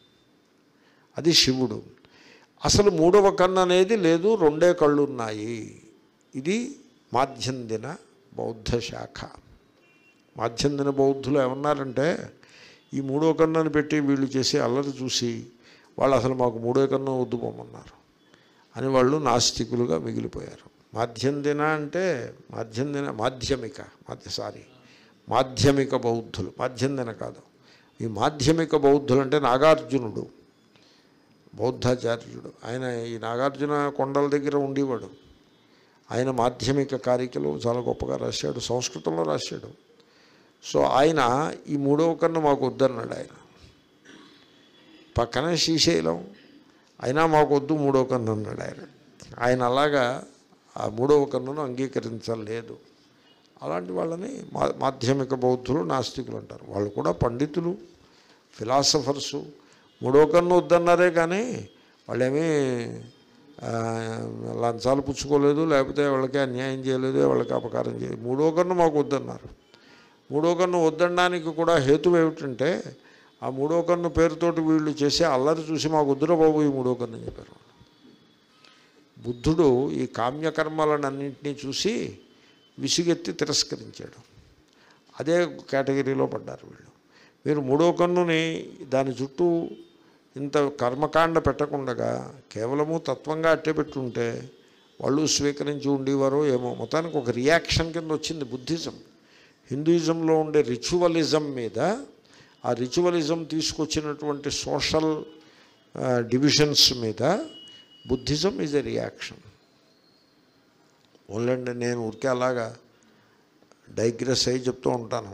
అది శివుడు అసలు మూడవ కన్ను అనేది లేదు రెండే కళ్ళు ఉన్నాయి ఇది మాధ్యందిన బౌద్ధ శాఖ మాధ్యందిన బౌద్ధులు ఏమన్నారంటే ఈ మూడో కన్నుని పెట్టి వీళ్ళు చేసే అల్లరి చూసి వాళ్ళు అసలు మాకు మూడో కన్ను వద్దుకోమన్నారు అని వాళ్ళు నాస్తికులుగా మిగిలిపోయారు మాధ్యందిన అంటే మాధ్యందిన మాధ్యమిక మాధ్య సారీ మాధ్యమిక బౌద్ధులు మాధ్యందిన కాదు ఈ మాధ్యమిక బౌద్ధులు అంటే నాగార్జునుడు బౌద్ధాచార్యుడు ఆయన ఈ నాగార్జున కొండల దగ్గర ఉండేవాడు ఆయన మాధ్యమిక కారికలు చాలా గొప్పగా రాశాడు సంస్కృతంలో రాశాడు సో ఆయన ఈ మూడవ కన్ను మాకు వద్దన్నాడు ఆయన పక్కనే శ్రీశైలం అయినా మాకు వద్దు మూడవ కన్ను అన్నాడు ఆయన ఆయన అలాగా ఆ మూడవ కన్నును అంగీకరించలేదు అలాంటి వాళ్ళని మా మాధ్యమిక బౌద్ధులు నాస్తికులు అంటారు వాళ్ళు కూడా పండితులు ఫిలాసఫర్సు మూడో కన్ను వద్దన్నారే కానీ వాళ్ళేమీ ఆ, లంచాలు పుచ్చుకోలేదు లేకపోతే వాళ్ళకి అన్యాయం చేయలేదు వాళ్ళకి అపకారం చేయలేదు మూడో కన్ను మాకు వద్దన్నారు మూడో కన్ను వద్దనడానికి కూడా హేతు ఏమిటంటే ఆ మూడో కన్ను పేరుతోటి వీళ్ళు చేసే అల్లరి చూసి మాకు వద్దురా బాబు ఈ మూడో కన్ను అని చెప్పారు బుద్ధుడు ఈ కామ్యకర్మలనన్నింటినీ చూసి విసుగెత్తి తిరస్కరించాడు అదే కేటగిరీలో పడ్డారు వీళ్ళు మీరు మూడో కన్నుని దాని చుట్టూ ఇంత కర్మకాండ పెట్టకుండగా కేవలము తత్వంగా అట్టే పెట్టుంటే వాళ్ళు స్వీకరించి ఉండేవారో ఏమో మొత్తానికి ఒక రియాక్షన్ కింద వచ్చింది బుద్ధిజం హిందూయిజంలో ఉండే రిచువలిజం మీద ఆ రిచువలిజం తీసుకొచ్చినటువంటి సోషల్ డివిజన్స్ మీద బుద్ధిజం ఈజ్ ఎ రియాక్షన్ ఓన్లండి నేను ఊరికే అలాగా డైగ్రెస్ అయి చెప్తూ ఉంటాను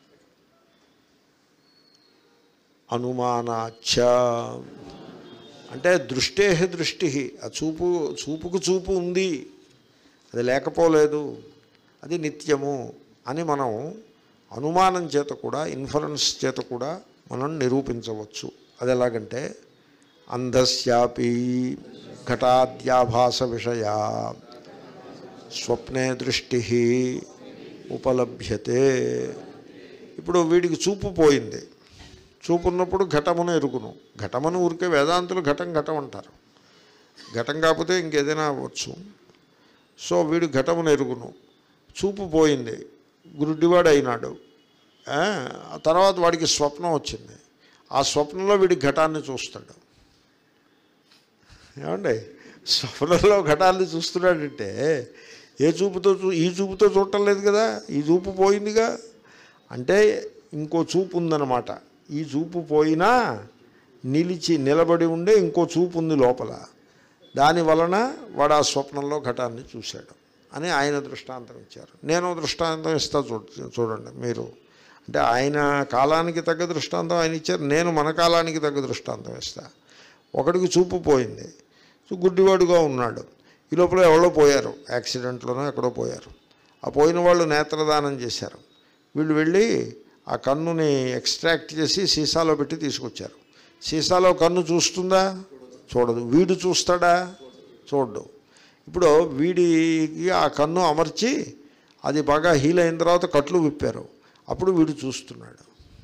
అనుమానాచ అంటే దృష్టే దృష్టి ఆ చూపు చూపుకు చూపు ఉంది అది లేకపోలేదు అది నిత్యము అని మనం అనుమానం చేత కూడా ఇన్ఫరెన్స్ చేత కూడా మనం నిరూపించవచ్చు అది ఎలాగంటే అంధస్యాపి ఘటాద్యాభాస విషయా స్వప్నే దృష్టి ఉపలభ్యతే ఇప్పుడు వీడికి చూపు పోయింది చూపు ఉన్నప్పుడు ఘటమును ఎరుగును ఘటమును ఊరికే వేదాంతులు ఘటం ఘటం అంటారు ఘటం కాకపోతే ఇంకేదైనా అవ్వచ్చు సో వీడు ఘటమును ఎరుగును చూపు పోయింది గురుడివాడు అయినాడు ఆ ఆ తర్వాత వాడికి స్వప్నం వచ్చింది ఆ స్వప్నంలో వీడి ఘటాన్ని చూస్తాడు ఏమండి స్వప్నంలో ఘటాన్ని చూస్తున్నాడంటే ఏ చూపుతో చూ ఈ చూపుతో చూడటం లేదు కదా ఈ చూపు పోయిందిగా అంటే ఇంకో చూపు ఉందన్నమాట ఈ చూపు పోయినా నిలిచి నిలబడి ఉండే ఇంకో చూపు ఉంది లోపల దాని వలన వాడు ఆ స్వప్నంలో ఘటాన్ని చూశాడు అని ఆయన దృష్టాంతం ఇచ్చారు నేను దృష్టాంతం ఇస్తా చూ చూడండి మీరు అంటే ఆయన కాలానికి తగ్గ దృష్టాంతం ఆయన ఇచ్చారు నేను మన కాలానికి తగ్గ దృష్టాంతం ఇస్తా ఒకడికి చూపు పోయింది సో గుడ్డివాడుగా ఉన్నాడు ఈ లోపల ఎవరో పోయారు యాక్సిడెంట్లోనో ఎక్కడో పోయారు ఆ పోయిన వాళ్ళు నేత్రదానం చేశారు వీళ్ళు వెళ్ళి ఆ కన్నుని ఎక్స్ట్రాక్ట్ చేసి సీసాలో పెట్టి తీసుకొచ్చారు సీసాలో కన్ను చూస్తుందా చూడదు వీడు చూస్తాడా చూడడు ఇప్పుడు వీడికి ఆ కన్ను అమర్చి అది బాగా హీల్ అయిన తర్వాత కట్లు విప్పారు అప్పుడు వీడు చూస్తున్నాడు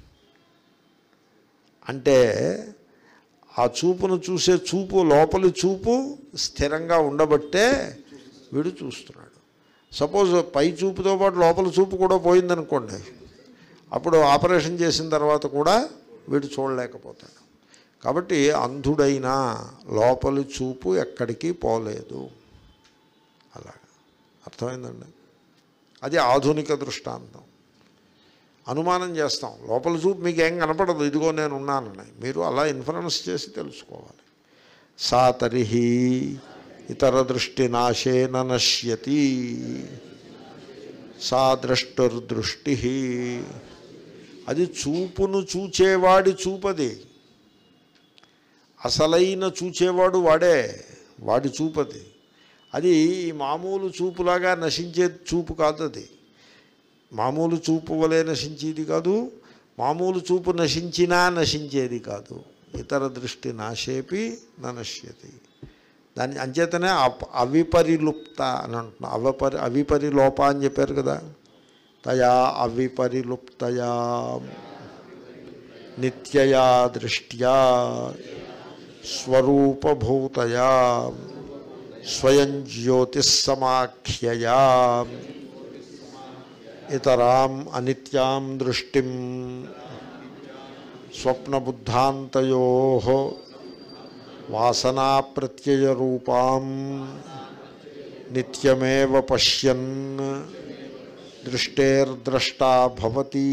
అంటే ఆ చూపును చూసే చూపు లోపలి చూపు స్థిరంగా ఉండబట్టే వీడు చూస్తున్నాడు సపోజ్ పై చూపుతో పాటు లోపల చూపు కూడా పోయిందనుకోండి అప్పుడు ఆపరేషన్ చేసిన తర్వాత కూడా వీడు చూడలేకపోతాడు కాబట్టి అంధుడైనా లోపలి చూపు ఎక్కడికి పోలేదు అలా అర్థమైందండి అది ఆధునిక దృష్టాంతం అనుమానం చేస్తాం లోపల చూపు మీకు ఏం కనపడదు ఇదిగో నేను ఉన్నానని మీరు అలా ఇన్ఫరెన్స్ చేసి తెలుసుకోవాలి సా తరిహి ఇతర దృష్టి నాశేన నశ్యతి సా ద్రష్టుర్దృష్టి అది చూపును చూచేవాడి చూపది అసలైన చూచేవాడు వాడే వాడి చూపది అది ఈ మామూలు చూపులాగా నశించే చూపు కాదు అది మామూలు చూపు వలె నశించేది కాదు మామూలు చూపు నశించినా నశించేది కాదు ఇతర దృష్టి నాశేపి నశ్యతి దాని అంచేతనే అప- అవిపరిలుప్త అని అంటున్నా అవపరి అవిపరిలోప అని చెప్పారు కదా తయా అవిపరిలుప్తయా నిత్యయా దృష్ట్యా స్వరూపభూతయా స్వయం జ్యోతిస్సమాఖ్యయా ఇతరాం అనిత్యాం దృష్టిం స్వప్నబుద్ధాంతయో వాసనా ప్రత్యయరూపాం నిత్యమేవ పశ్యన్ దృష్టేర్ద్రష్టా భవతి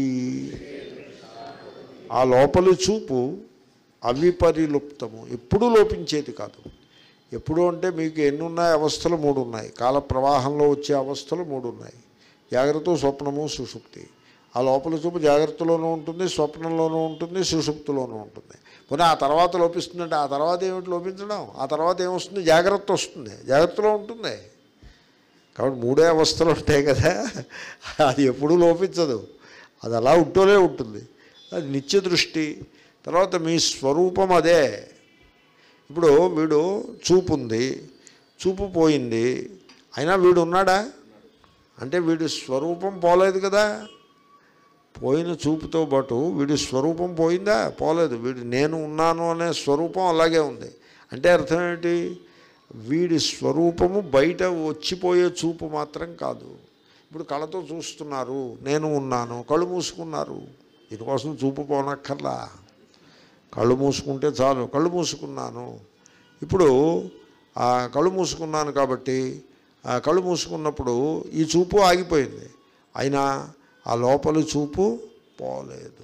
ఆ లోపలి చూపు అవిపరిలుప్తము ఎప్పుడూ లోపించేది కాదు ఎప్పుడు అంటే మీకు ఎన్ని ఉన్నాయి అవస్థలు మూడు ఉన్నాయి కాల ప్రవాహంలో వచ్చే అవస్థలు మూడు ఉన్నాయి జాగ్రత్త స్వప్నము సుషుప్తి ఆ లోపల చూపు జాగ్రత్తలోనూ ఉంటుంది స్వప్నంలోనూ ఉంటుంది సుషుప్తిలోనూ ఉంటుంది పోనీ ఆ తర్వాత లోపిస్తుందంటే ఆ తర్వాత ఏమిటి లోపించడం ఆ తర్వాత ఏమొస్తుంది జాగ్రత్త వస్తుంది జాగ్రత్తలో ఉంటుంది కాబట్టి మూడే అవస్థలు ఉంటాయి కదా అది ఎప్పుడూ లోపించదు అది అలా ఉంటూనే ఉంటుంది అది నిత్య దృష్టి తర్వాత మీ స్వరూపం అదే ఇప్పుడు వీడు చూపు ఉంది చూపు పోయింది అయినా వీడు ఉన్నాడా అంటే వీడి స్వరూపం పోలేదు కదా పోయిన చూపుతో పాటు వీడి స్వరూపం పోయిందా పోలేదు వీడు నేను ఉన్నాను అనే స్వరూపం అలాగే ఉంది అంటే అర్థం ఏంటి వీడి స్వరూపము బయట వచ్చిపోయే చూపు మాత్రం కాదు ఇప్పుడు కళ్ళతో చూస్తున్నారు నేను ఉన్నాను కళ్ళు మూసుకున్నారు దీనికోసం చూపు పోనక్కర్లా కళ్ళు మూసుకుంటే చాలు కళ్ళు మూసుకున్నాను ఇప్పుడు ఆ కళ్ళు మూసుకున్నాను కాబట్టి ఆ కళ్ళు మూసుకున్నప్పుడు ఈ చూపు ఆగిపోయింది అయినా ఆ లోపలి చూపు పోలేదు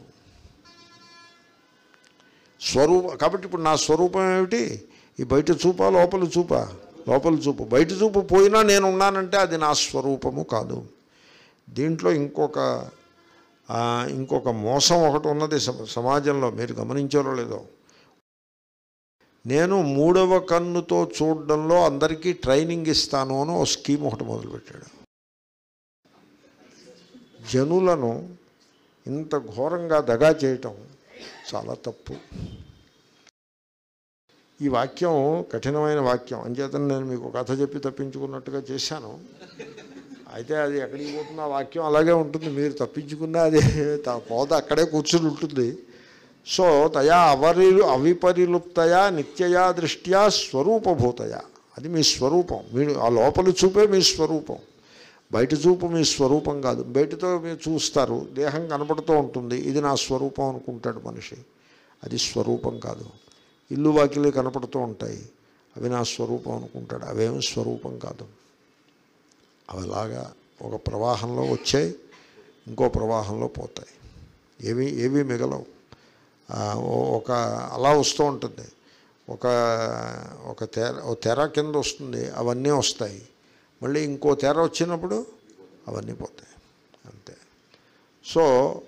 స్వరూప కాబట్టి ఇప్పుడు నా స్వరూపం ఏమిటి ఈ బయట చూపా లోపల చూపా లోపల చూపు బయట చూపు పోయినా నేను ఉన్నానంటే అది నా స్వరూపము కాదు దీంట్లో ఇంకొక ఆ, ఇంకొక మోసం ఒకటి ఉన్నది సమ- సమాజంలో మీరు గమనించారో లేదో నేను మూడవ కన్నుతో చూడడంలో అందరికీ ట్రైనింగ్ ఇస్తాను అని ఒక స్కీమ్ ఒకటి మొదలుపెట్టాడు జనులను ఇంత ఘోరంగా దగా చేయటం చాలా తప్పు ఈ వాక్యం కఠినమైన వాక్యం అంచేతను నేను మీకు కథ చెప్పి తప్పించుకున్నట్టుగా చేశాను అయితే అది ఎక్కడికి పోతున్న ఆ వాక్యం అలాగే ఉంటుంది మీరు తప్పించుకున్నా అది తా- పోత అక్కడే కూర్చుని ఉంటుంది సో తయా అవరిలు అవిపరిలుప్తయా నిత్యయా దృష్ట్యా స్వరూపభూతయా అది మీ స్వరూపం మీరు ఆ లోపలి చూపే మీ స్వరూపం బయట చూపు మీ స్వరూపం కాదు బయటతో మీరు చూస్తారు దేహం కనపడుతూ ఉంటుంది ఇది నా స్వరూపం అనుకుంటాడు మనిషి అది స్వరూపం కాదు ఇల్లు వాకిలు కనపడుతూ ఉంటాయి అవి నా స్వరూపం అనుకుంటాడు అవేమి స్వరూపం కాదు అవి అలాగా ఒక ప్రవాహంలో వచ్చాయి ఇంకో ప్రవాహంలో పోతాయి ఏవి ఏవి మిగలవు ఆ, ఓ- ఒక అలా వస్తూ ఉంటుంది ఒక ఒక తెర ఒక తెర కింద వస్తుంది అవన్నీ వస్తాయి మళ్ళీ ఇంకో తెర వచ్చినప్పుడు అవన్నీ పోతాయి అంతే సో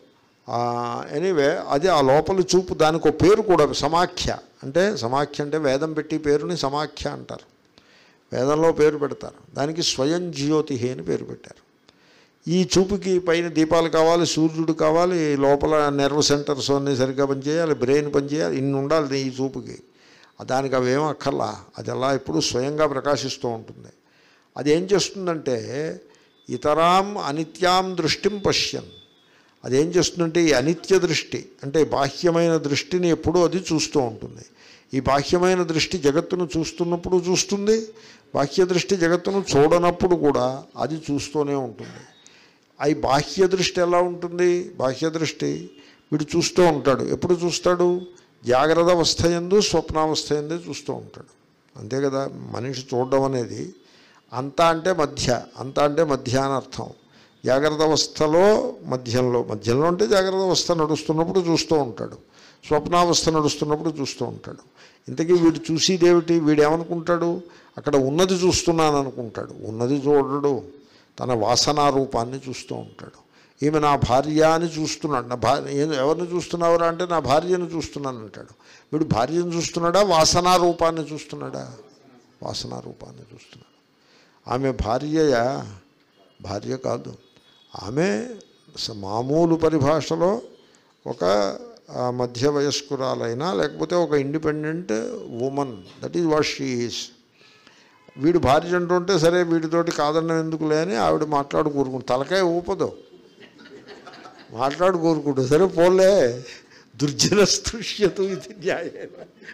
ఎనీవే అది ఆ లోపల చూపు దానికి ఒక పేరు కూడా సమాఖ్య అంటే సమాఖ్య అంటే వేదం పెట్టి పేరుని సమాఖ్య అంటారు వేదంలో పేరు పెడతారు దానికి స్వయం జ్యోతి అని పేరు పెట్టారు ఈ చూపుకి పైన దీపాలు కావాలి సూర్యుడు కావాలి లోపల నెర్వ్ సెంటర్స్ అన్నీ సరిగ్గా పనిచేయాలి బ్రెయిన్ పనిచేయాలి ఇన్ని ఉండాలి ఈ చూపుకి దానికి అవేం అక్కర్లా అది అలా ఎప్పుడు స్వయంగా ప్రకాశిస్తూ ఉంటుంది అది ఏం చేస్తుందంటే ఇతరాం అనిత్యాం దృష్టిం పశ్యన్ అదేం చేస్తుందంటే ఈ అనిత్య దృష్టి అంటే బాహ్యమైన దృష్టిని ఎప్పుడూ అది చూస్తూ ఉంటుంది ఈ బాహ్యమైన దృష్టి జగత్తును చూస్తున్నప్పుడు చూస్తుంది బాహ్య దృష్టి జగత్తును చూడనప్పుడు కూడా అది చూస్తూనే ఉంటుంది అవి బాహ్య దృష్టి ఎలా ఉంటుంది బాహ్య దృష్టి వీడు చూస్తూ ఉంటాడు ఎప్పుడు చూస్తాడు జాగ్రత్త అవస్థ ఎందు స్వప్నావస్థ ఎందు చూస్తూ ఉంటాడు అంతే కదా మనిషి చూడడం అనేది అంత అంటే మధ్య అంత అంటే మధ్య అని అర్థం జాగ్రత్త అవస్థలో మధ్యంలో మధ్యంలో అంటే జాగ్రత్త అవస్థ నడుస్తున్నప్పుడు చూస్తూ ఉంటాడు స్వప్నావస్థ నడుస్తున్నప్పుడు చూస్తూ ఉంటాడు ఇంతకీ వీడు చూసేదేమిటి వీడు ఏమనుకుంటాడు అక్కడ ఉన్నది చూస్తున్నాను అనుకుంటాడు ఉన్నది చూడడు తన వాసనా రూపాన్ని చూస్తూ ఉంటాడు ఈమె నా భార్య అని చూస్తున్నాడు నా భార్య ఏ- ఎవరిని చూస్తున్నావురా అంటే నా భార్యను చూస్తున్నాను అంటాడు వీడు భార్యను చూస్తున్నాడా వాసనా రూపాన్ని చూస్తున్నాడా వాసనా రూపాన్ని చూస్తున్నాడు ఆమె భార్యయా భార్య కాదు ఆమె స- మామూలు పరిభాషలో ఒక ఆ, మధ్య వయస్కురాలైనా లేకపోతే ఒక independent woman that is what she is వీడు భార్య అంటుంటే సరే వీడితోటి కాదన్నం ఎందుకులే అని ఆవిడ మాట్లాడు కూరుకుంటు తలకాయ ఊపదు మాట్లాడు కోరుకుంటు సరే పోలే దుర్జన స్తృష్యతు ఇది న్యాయం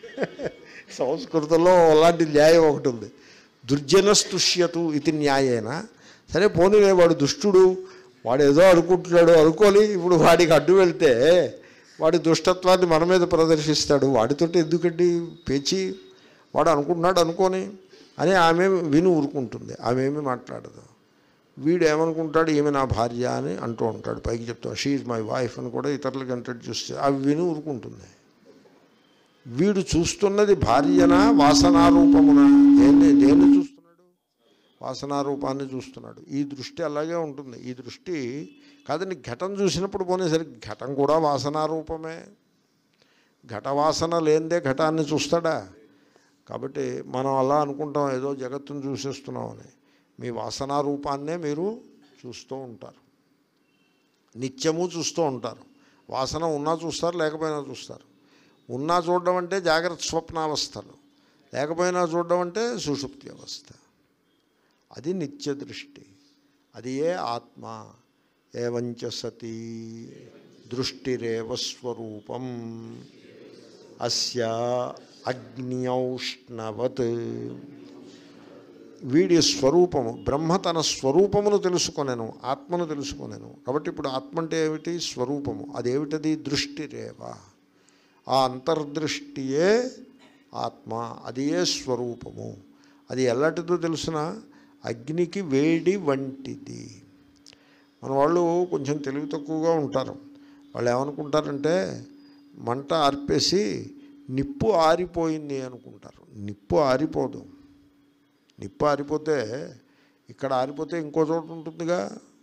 సంస్కృతంలో అలాంటి న్యాయం ఒకటి ఉంది దుర్జన స్తుష్యతు ఇది న్యాయేన సరే పోనీలే వాడు దుష్టుడు వాడు ఏదో అనుకుంటున్నాడు అనుకోని ఇప్పుడు వాడికి అడ్డు వెళ్తే వాడి దుష్టత్వాన్ని మన మీద ప్రదర్శిస్తాడు వాడితోటి ఎందుకండి పేచి వాడు అనుకుంటున్నాడు అనుకోని అని ఆమె విని ఊరుకుంటుంది ఆమె ఏమీ మాట్లాడదు వీడు ఏమనుకుంటాడు ఈమె నా భార్య అని అంటూ ఉంటాడు పైకి చెప్తాడు షీ ఈజ్ మై వైఫ్ అని కూడా ఇతరులకు ఇంట్రడ్యూస్ చే అవి విని ఊరుకుంటుంది వీడు చూస్తున్నది భార్యనా వాసనారూపమునా దేన్ని దేన్ని చూస్తున్నాడు వాసనారూపాన్ని చూస్తున్నాడు ఈ దృష్టి అలాగే ఉంటుంది ఈ దృష్టి కాదండి ఘటం చూసినప్పుడు పోనేసరికి ఘటం కూడా వాసనారూపమే ఘటవాసన లేనిదే ఘటాన్ని చూస్తాడా కాబట్టి మనం అలా అనుకుంటాం ఏదో జగత్తును చూసేస్తున్నామని మీ వాసనా రూపాన్నే మీరు చూస్తూ ఉంటారు నిత్యము చూస్తూ ఉంటారు వాసన ఉన్నా చూస్తారు లేకపోయినా చూస్తారు ఉన్నా చూడడం అంటే జాగ్రత్త స్వప్నావస్థలు లేకపోయినా చూడడం అంటే సుషుప్తి అవస్థ అది నిత్య దృష్టి అది ఏ ఆత్మ ఏవంచ సతీ దృష్టిరేవ స్వరూపం అస్య అగ్నిౌష్ణవత్ వీడి స్వరూపము బ్రహ్మ తన స్వరూపమును తెలుసుకొనెను ఆత్మను తెలుసుకొనెను కాబట్టి ఇప్పుడు ఆత్మ అంటే ఏమిటి స్వరూపము అదేమిటది దృష్టిరేవ ఆ అంతర్దృష్టియే ఆత్మ అది ఏ స్వరూపము అది ఎలాంటిదో తెలిసిన అగ్నికి వేడి వంటిది మన వాళ్ళు కొంచెం తెలివి తక్కువగా ఉంటారు వాళ్ళు ఏమనుకుంటారంటే మంట ఆర్పేసి నిప్పు ఆరిపోయింది అనుకుంటారు నిప్పు ఆరిపోదు నిప్పు ఆరిపోతే ఇక్కడ ఆరిపోతే ఇంకో చోట ఉంటుందిగా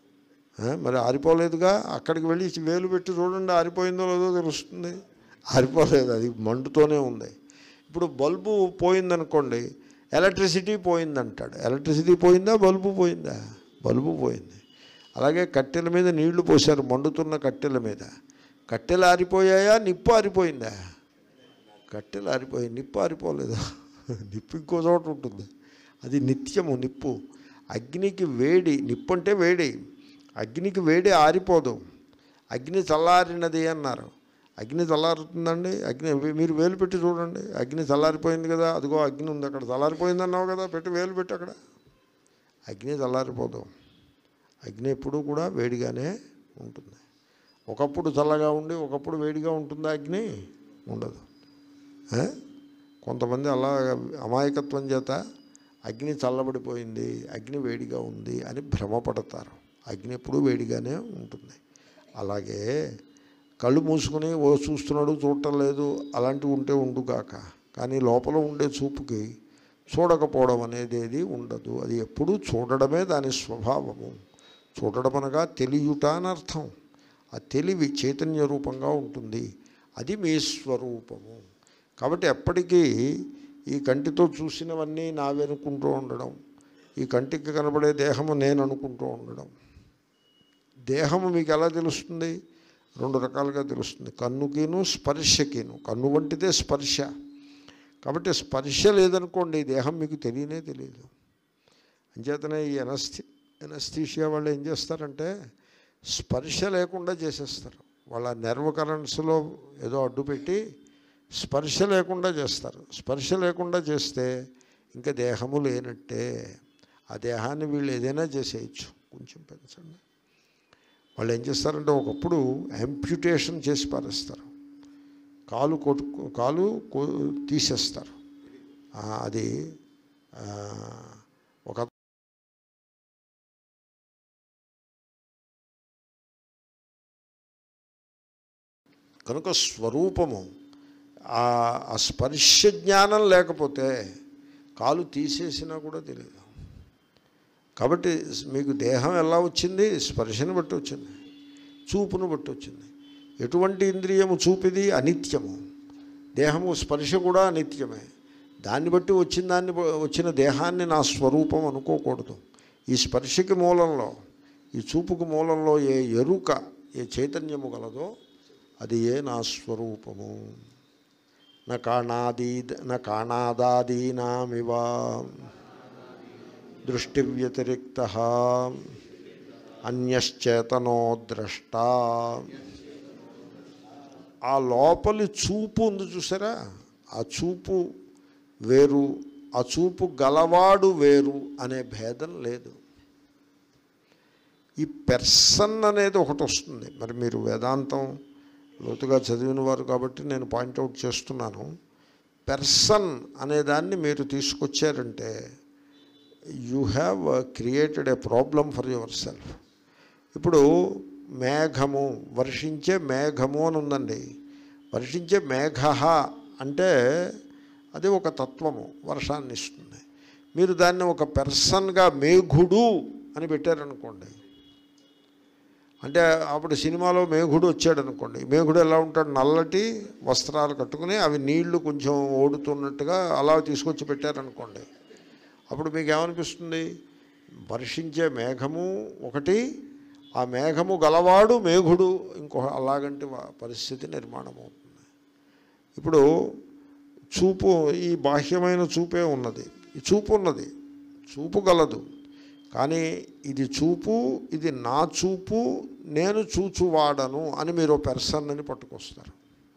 ఆ, మరి ఆరిపోలేదుగా అక్కడికి వెళ్ళి వేలు పెట్టి చూడండి ఆరిపోయిందో లేదో తెలుస్తుంది ఆరిపోలేదు అది మండుతోనే ఉంది ఇప్పుడు బల్బు పోయిందనుకోండి ఎలక్ట్రిసిటీ పోయిందంటాడు ఎలక్ట్రిసిటీ పోయిందా బల్బు పోయిందా బల్బు పోయింది అలాగే కట్టెల మీద నీళ్లు పోశారు మండుతున్న కట్టెల మీద కట్టెలు ఆరిపోయాయా నిప్పు ఆరిపోయిందా కట్టెలు ఆరిపోయి నిప్పు ఆరిపోలేదు నిప్పు ఇంకో చోట ఉంటుంది అది నిత్యము నిప్పు అగ్నికి వేడి నిప్పు అంటే వేడి అగ్నికి వేడి ఆరిపోదు అగ్ని చల్లారినది అన్నారు అగ్ని చల్లారుతుందండి అగ్ని మీరు వేలు పెట్టి చూడండి అగ్ని చల్లారిపోయింది కదా అదిగో అగ్ని ఉంది అక్కడ చల్లారిపోయింది అన్నావు కదా పెట్టి వేలు పెట్టి అక్కడ అగ్ని చల్లారిపోదు అగ్ని ఎప్పుడూ కూడా వేడిగానే ఉంటుంది ఒకప్పుడు చల్లగా ఉండి ఒకప్పుడు వేడిగా ఉంటుందా అగ్ని ఉండదు ఏ? కొంతమంది అలా అమాయకత్వం చేత అగ్ని చల్లబడిపోయింది అగ్ని వేడిగా ఉంది అని భ్రమపడతారు అగ్ని ఎప్పుడూ వేడిగానే ఉంటుంది అలాగే కళ్ళు మూసుకుని ఓ చూస్తున్నాడు చూడటం లేదు అలాంటివి ఉంటే ఉండుగాక కానీ లోపల ఉండే చూపుకి చూడకపోవడం అనేది ఏది ఉండదు అది ఎప్పుడూ చూడడమే దాని స్వభావము చూడడం అనగా తెలియుట అని అర్థం ఆ తెలివి చైతన్య రూపంగా ఉంటుంది అది మీ స్వరూపము కాబట్టి ఎప్పటికీ ఈ కంటితో చూసినవన్నీ నావనుకుంటూ ఉండడం ఈ కంటికి కనబడే దేహము నేను అనుకుంటూ ఉండడం దేహము మీకు ఎలా తెలుస్తుంది రెండు రకాలుగా తెలుస్తుంది కన్నుకిను స్పర్శకిను కన్ను వంటిదే స్పర్శ కాబట్టి స్పర్శ లేదనుకోండి దేహం మీకు తెలియనే తెలియదు అంచేతనే ఈ ఎనస్థి ఎనస్థీషియా వాళ్ళు ఏం చేస్తారంటే స్పర్శ లేకుండా చేసేస్తారు వాళ్ళ నెర్వ్ కరెంట్స్లో ఏదో అడ్డు పెట్టి స్పర్శ లేకుండా చేస్తారు స్పర్శ లేకుండా చేస్తే ఇంకా దేహము లేనట్టే ఆ దేహాన్ని వీళ్ళు ఏదైనా చేసేయచ్చు కొంచెం పెంచండి వాళ్ళు ఏం చేస్తారంటే ఒకప్పుడు యాంప్యుటేషన్ చేసి పారేస్తారు కాలు కొట్టు కాలు కొ- తీసేస్తారు ఆ, అది ఆ, ఒక కనుక స్వరూపము ఆ ఆ స్పర్శ జ్ఞానం లేకపోతే కాలు తీసేసినా కూడా తెలియదు కాబట్టి మీకు దేహం ఎలా వచ్చింది స్పర్శను బట్టి వచ్చింది చూపును బట్టి వచ్చింది ఎటువంటి ఇంద్రియము చూపిది అనిత్యము దేహము స్పర్శ కూడా అనిత్యమే దాన్ని బట్టి వచ్చిన దాన్ని బ- వచ్చిన దేహాన్ని నా స్వరూపం అనుకోకూడదు ఈ స్పర్శకి మూలంలో ఈ చూపుకు మూలంలో ఏ ఎరుక ఏ చైతన్యము గలదో అది ఏ నా స్వరూపము నా కాణాదీ నా కాణాదాదీనామివ దృష్టి వ్యతిరిక్త అన్యశ్చేతనో ద్రష్ట ఆ లోపలి చూపు ఉంది చూసారా ఆ చూపు వేరు ఆ చూపు గలవాడు వేరు అనే భేదం లేదు ఈ పెర్సన్ అనేది ఒకటి వస్తుంది మరి మీరు వేదాంతం లోతుగా చదివిన వారు కాబట్టి నేను పాయింట్అవుట్ చేస్తున్నాను పెర్సన్ అనేదాన్ని మీరు తీసుకొచ్చారంటే you have created a problem for yourself ఇప్పుడు మేఘము వర్షించే మేఘము అని ఉందండి వర్షించే మేఘ అంటే అది ఒక తత్వము వర్షాన్ని ఇస్తుంది మీరు దాన్ని ఒక పెర్సన్గా మేఘుడు అని పెట్టారనుకోండి అంటే అప్పుడు సినిమాలో మేఘుడు వచ్చాడు అనుకోండి మేఘుడు ఎలా ఉంటాడు నల్లటి వస్త్రాలు కట్టుకుని అవి నీళ్లు కొంచెం ఓడుతున్నట్టుగా అలా తీసుకొచ్చి పెట్టారనుకోండి అప్పుడు మీకు ఏమనిపిస్తుంది వర్షించే మేఘము ఒకటి ఆ మేఘము గలవాడు మేఘుడు ఇంకో అలాగంటి వా- పరిస్థితి నిర్మాణం అవుతుంది ఇప్పుడు చూపు ఈ బాహ్యమైన చూపే ఉన్నది ఈ చూపు ఉన్నది చూపు గలదు కానీ ఇది చూపు ఇది నా చూపు నేను చూచువాడను అని మీరు పెర్సన్ అని పట్టుకొస్తారు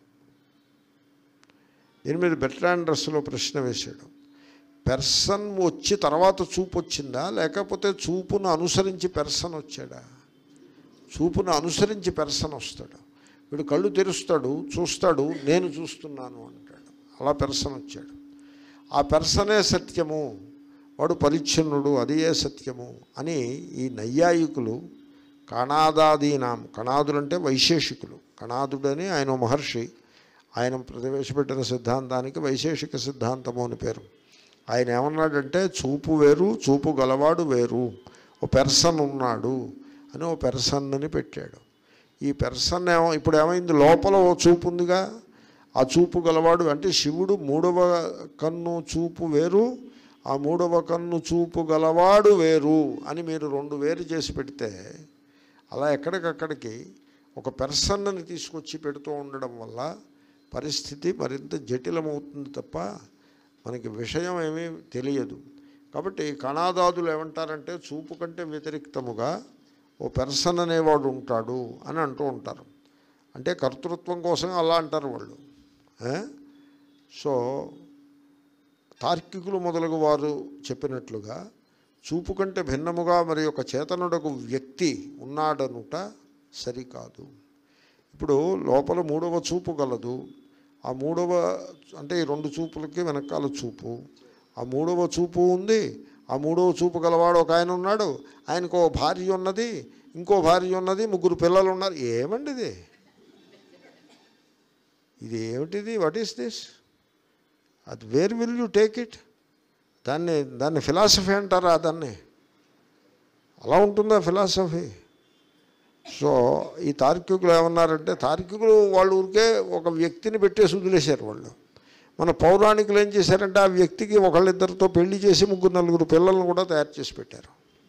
దీని మీద బెట్రాండ్రస్లో ప్రశ్న వేశాడు పెర్సన్ వచ్చి తర్వాత చూపు వచ్చిందా లేకపోతే చూపును అనుసరించి పెర్సన్ వచ్చాడా చూపును అనుసరించి పెర్సన్ వస్తాడు వీడు కళ్ళు తెరుస్తాడు చూస్తాడు నేను చూస్తున్నాను అంటాడు అలా పెర్సన్ వచ్చాడు ఆ పెర్సనే సత్యము వాడు పరిచ్ఛిన్నుడు అది ఏ సత్యము అని ఈ నైయాయికులు కణాదాదీనాం కణాదులంటే వైశేషికులు కణాదుడని ఆయన ఓ మహర్షి ఆయన ప్రతివేశపెట్టిన సిద్ధాంతానికి వైశేషిక సిద్ధాంతము అని పేరు ఆయన ఏమన్నాడంటే చూపు వేరు చూపు గలవాడు వేరు ఓ పెర్సన్ ఉన్నాడు అని ఓ పెర్సన్ అని పెట్టాడు ఈ పెర్సన్ ఏమో ఇప్పుడు ఏమైంది లోపల ఓ చూపు ఉందిగా ఆ చూపు గలవాడు అంటే శివుడు మూడవ కన్ను చూపు వేరు ఆ మూడవ కన్ను చూపు గలవాడు వేరు అని మీరు రెండు వేరు చేసి పెడితే అలా ఎక్కడికక్కడికి ఒక పెర్సన్ని తీసుకొచ్చి పెడుతూ ఉండడం వల్ల పరిస్థితి మరింత జటిలమవుతుంది తప్ప మనకి విషయం ఏమీ తెలియదు కాబట్టి కణాదాదులు ఏమంటారంటే చూపు కంటే వ్యతిరిక్తముగా ఓ పెర్సన్ అనేవాడు ఉంటాడు అని అంటూ ఉంటారు అంటే కర్తృత్వం కోసం అలా అంటారు వాళ్ళు ఏ? సో తార్కికులు మొదలగు వారు చెప్పినట్లుగా చూపు కంటే భిన్నముగా మరి ఒక చేతనుడకు వ్యక్తి ఉన్నాడనుట సరికాదు ఇప్పుడు లోపల మూడవ చూపు గలదు ఆ మూడవ అంటే ఈ రెండు చూపులకి వెనకాల చూపు ఆ మూడవ చూపు ఉంది ఆ మూడవ చూపు గలవాడు ఒక ఆయన ఉన్నాడు ఆయనకు ఓ భార్య ఉన్నది ఇంకో భార్య ఉన్నది ముగ్గురు పిల్లలు ఉన్నారు ఏమండి ఇది ఇది ఏమిటిది వాట్ ఈస్ దిస్ అది where will you take it దాన్ని దాన్ని ఫిలాసఫీ అంటారా దాన్ని అలా ఉంటుందా ఫిలాసఫీ సో ఈ తార్కికులు ఏమన్నారంటే తార్కికులు వాళ్ళు ఊరికే ఒక వ్యక్తిని పెట్టేసి వదిలేశారు వాళ్ళు మన పౌరాణికులు ఏం చేశారంటే ఆ వ్యక్తికి ఒకళ్ళిద్దరితో పెళ్లి చేసి ముగ్గురు నలుగురు పిల్లలను కూడా తయారు చేసి పెట్టారు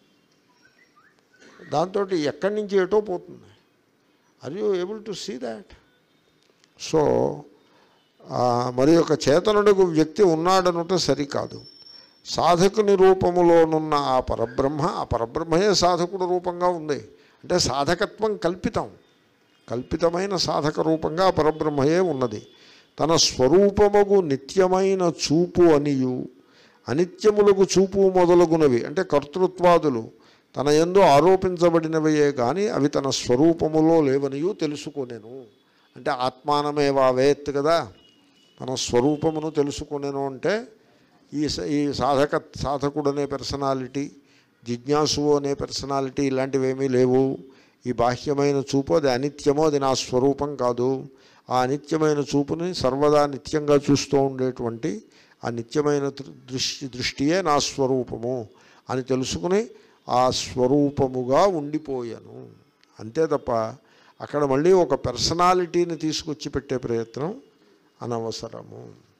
దాంతో ఎక్కడి నుంచి ఎటో పోతుంది are you able to see that so ఆ, మరి ఒక చేతనుడికి వ్యక్తి ఉన్నాడనుట సరికాదు సాధకుని రూపములోనున్న ఆ పరబ్రహ్మ ఆ పరబ్రహ్మయే సాధకుడు రూపంగా ఉంది అంటే సాధకత్వం కల్పితం కల్పితమైన సాధక రూపంగా ఆ పరబ్రహ్మయే ఉన్నది తన స్వరూపముగు నిత్యమైన చూపు అనియు అనిత్యములకు చూపు మొదలగునవి అంటే కర్తృత్వాదులు తన ఎందు ఆరోపించబడినవయే కానీ అవి తన స్వరూపములో లేవనియు తెలుసుకొనెను అంటే ఆత్మానమేవా వేత్ కదా తన స్వరూపమును తెలుసుకునేను అంటే ఈ స- ఈ సాధక సాధకుడు అనే పర్సనాలిటీ జిజ్ఞాసు అనే పర్సనాలిటీ ఇలాంటివి ఏమీ లేవు ఈ బాహ్యమైన చూపు అది అనిత్యమో అది నా స్వరూపం కాదు ఆ అనిత్యమైన చూపుని సర్వదా నిత్యంగా చూస్తూ ఉండేటువంటి ఆ నిత్యమైన దృ- దృష్టి దృష్టియే నా స్వరూపము అని తెలుసుకుని ఆ స్వరూపముగా ఉండిపోయాను అంతే తప్ప అక్కడ మళ్ళీ ఒక పర్సనాలిటీని తీసుకొచ్చి పెట్టే ప్రయత్నం అనవసరము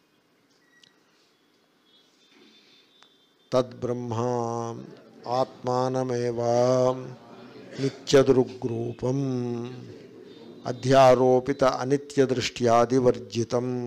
తద్బ్రహ్మ ఆత్మానమేవా నిత్యదృగ్రూపం అధ్యారోపిత అనిత్యదృష్ట్యాదివర్జితం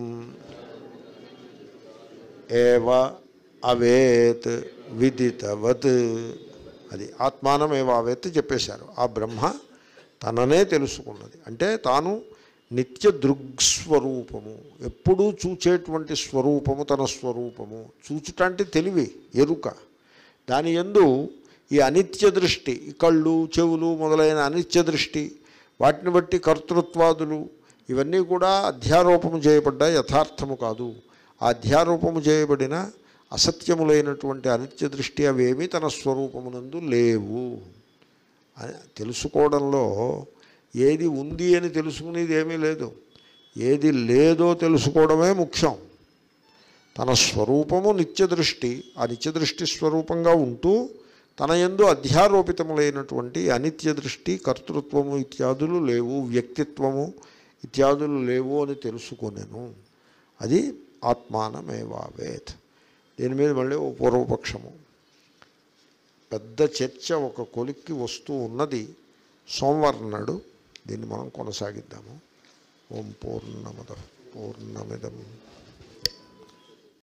ఏవ అవేత్ విదితవత్ అది ఆత్మానమేవ అవేత్ చెప్పేశారు ఆ బ్రహ్మ తననే తెలుసుకున్నది అంటే తాను నిత్య దృగ్స్వరూపము ఎప్పుడూ చూచేటువంటి స్వరూపము తన స్వరూపము చూచుటంటే తెలివి ఎరుక దాని ఎందు ఈ అనిత్య దృష్టి ఈ కళ్ళు చెవులు మొదలైన అనిత్య దృష్టి వాటిని బట్టి కర్తృత్వాదులు ఇవన్నీ కూడా అధ్యారోపము చేయబడ్డ యథార్థము కాదు ఆ అధ్యారోపము చేయబడిన అసత్యములైనటువంటి అనిత్య దృష్టి అవేమీ తన స్వరూపమునందు లేవు అని తెలుసుకోవడంలో ఏది ఉంది అని తెలుసుకునేది ఏమీ లేదు ఏది లేదో తెలుసుకోవడమే ముఖ్యం తన స్వరూపము నిత్యదృష్టి ఆ నిత్యదృష్టి స్వరూపంగా ఉంటూ తన ఎందు అధ్యారోపితములైనటువంటి అనిత్య దృష్టి కర్తృత్వము ఇత్యాదులు లేవు వ్యక్తిత్వము ఇత్యాదులు లేవు అని తెలుసుకొనెను అది ఆత్మానమేవావేత్ దీని మీద మళ్ళీ ఓ పూర్వపక్షము పెద్ద చర్చ ఒక కొలిక్కి వస్తూ ఉన్నది సోమవారం నాడు దీన్ని మనం కొనసాగిద్దాము ఓం పూర్ణమద పూర్ణమిదం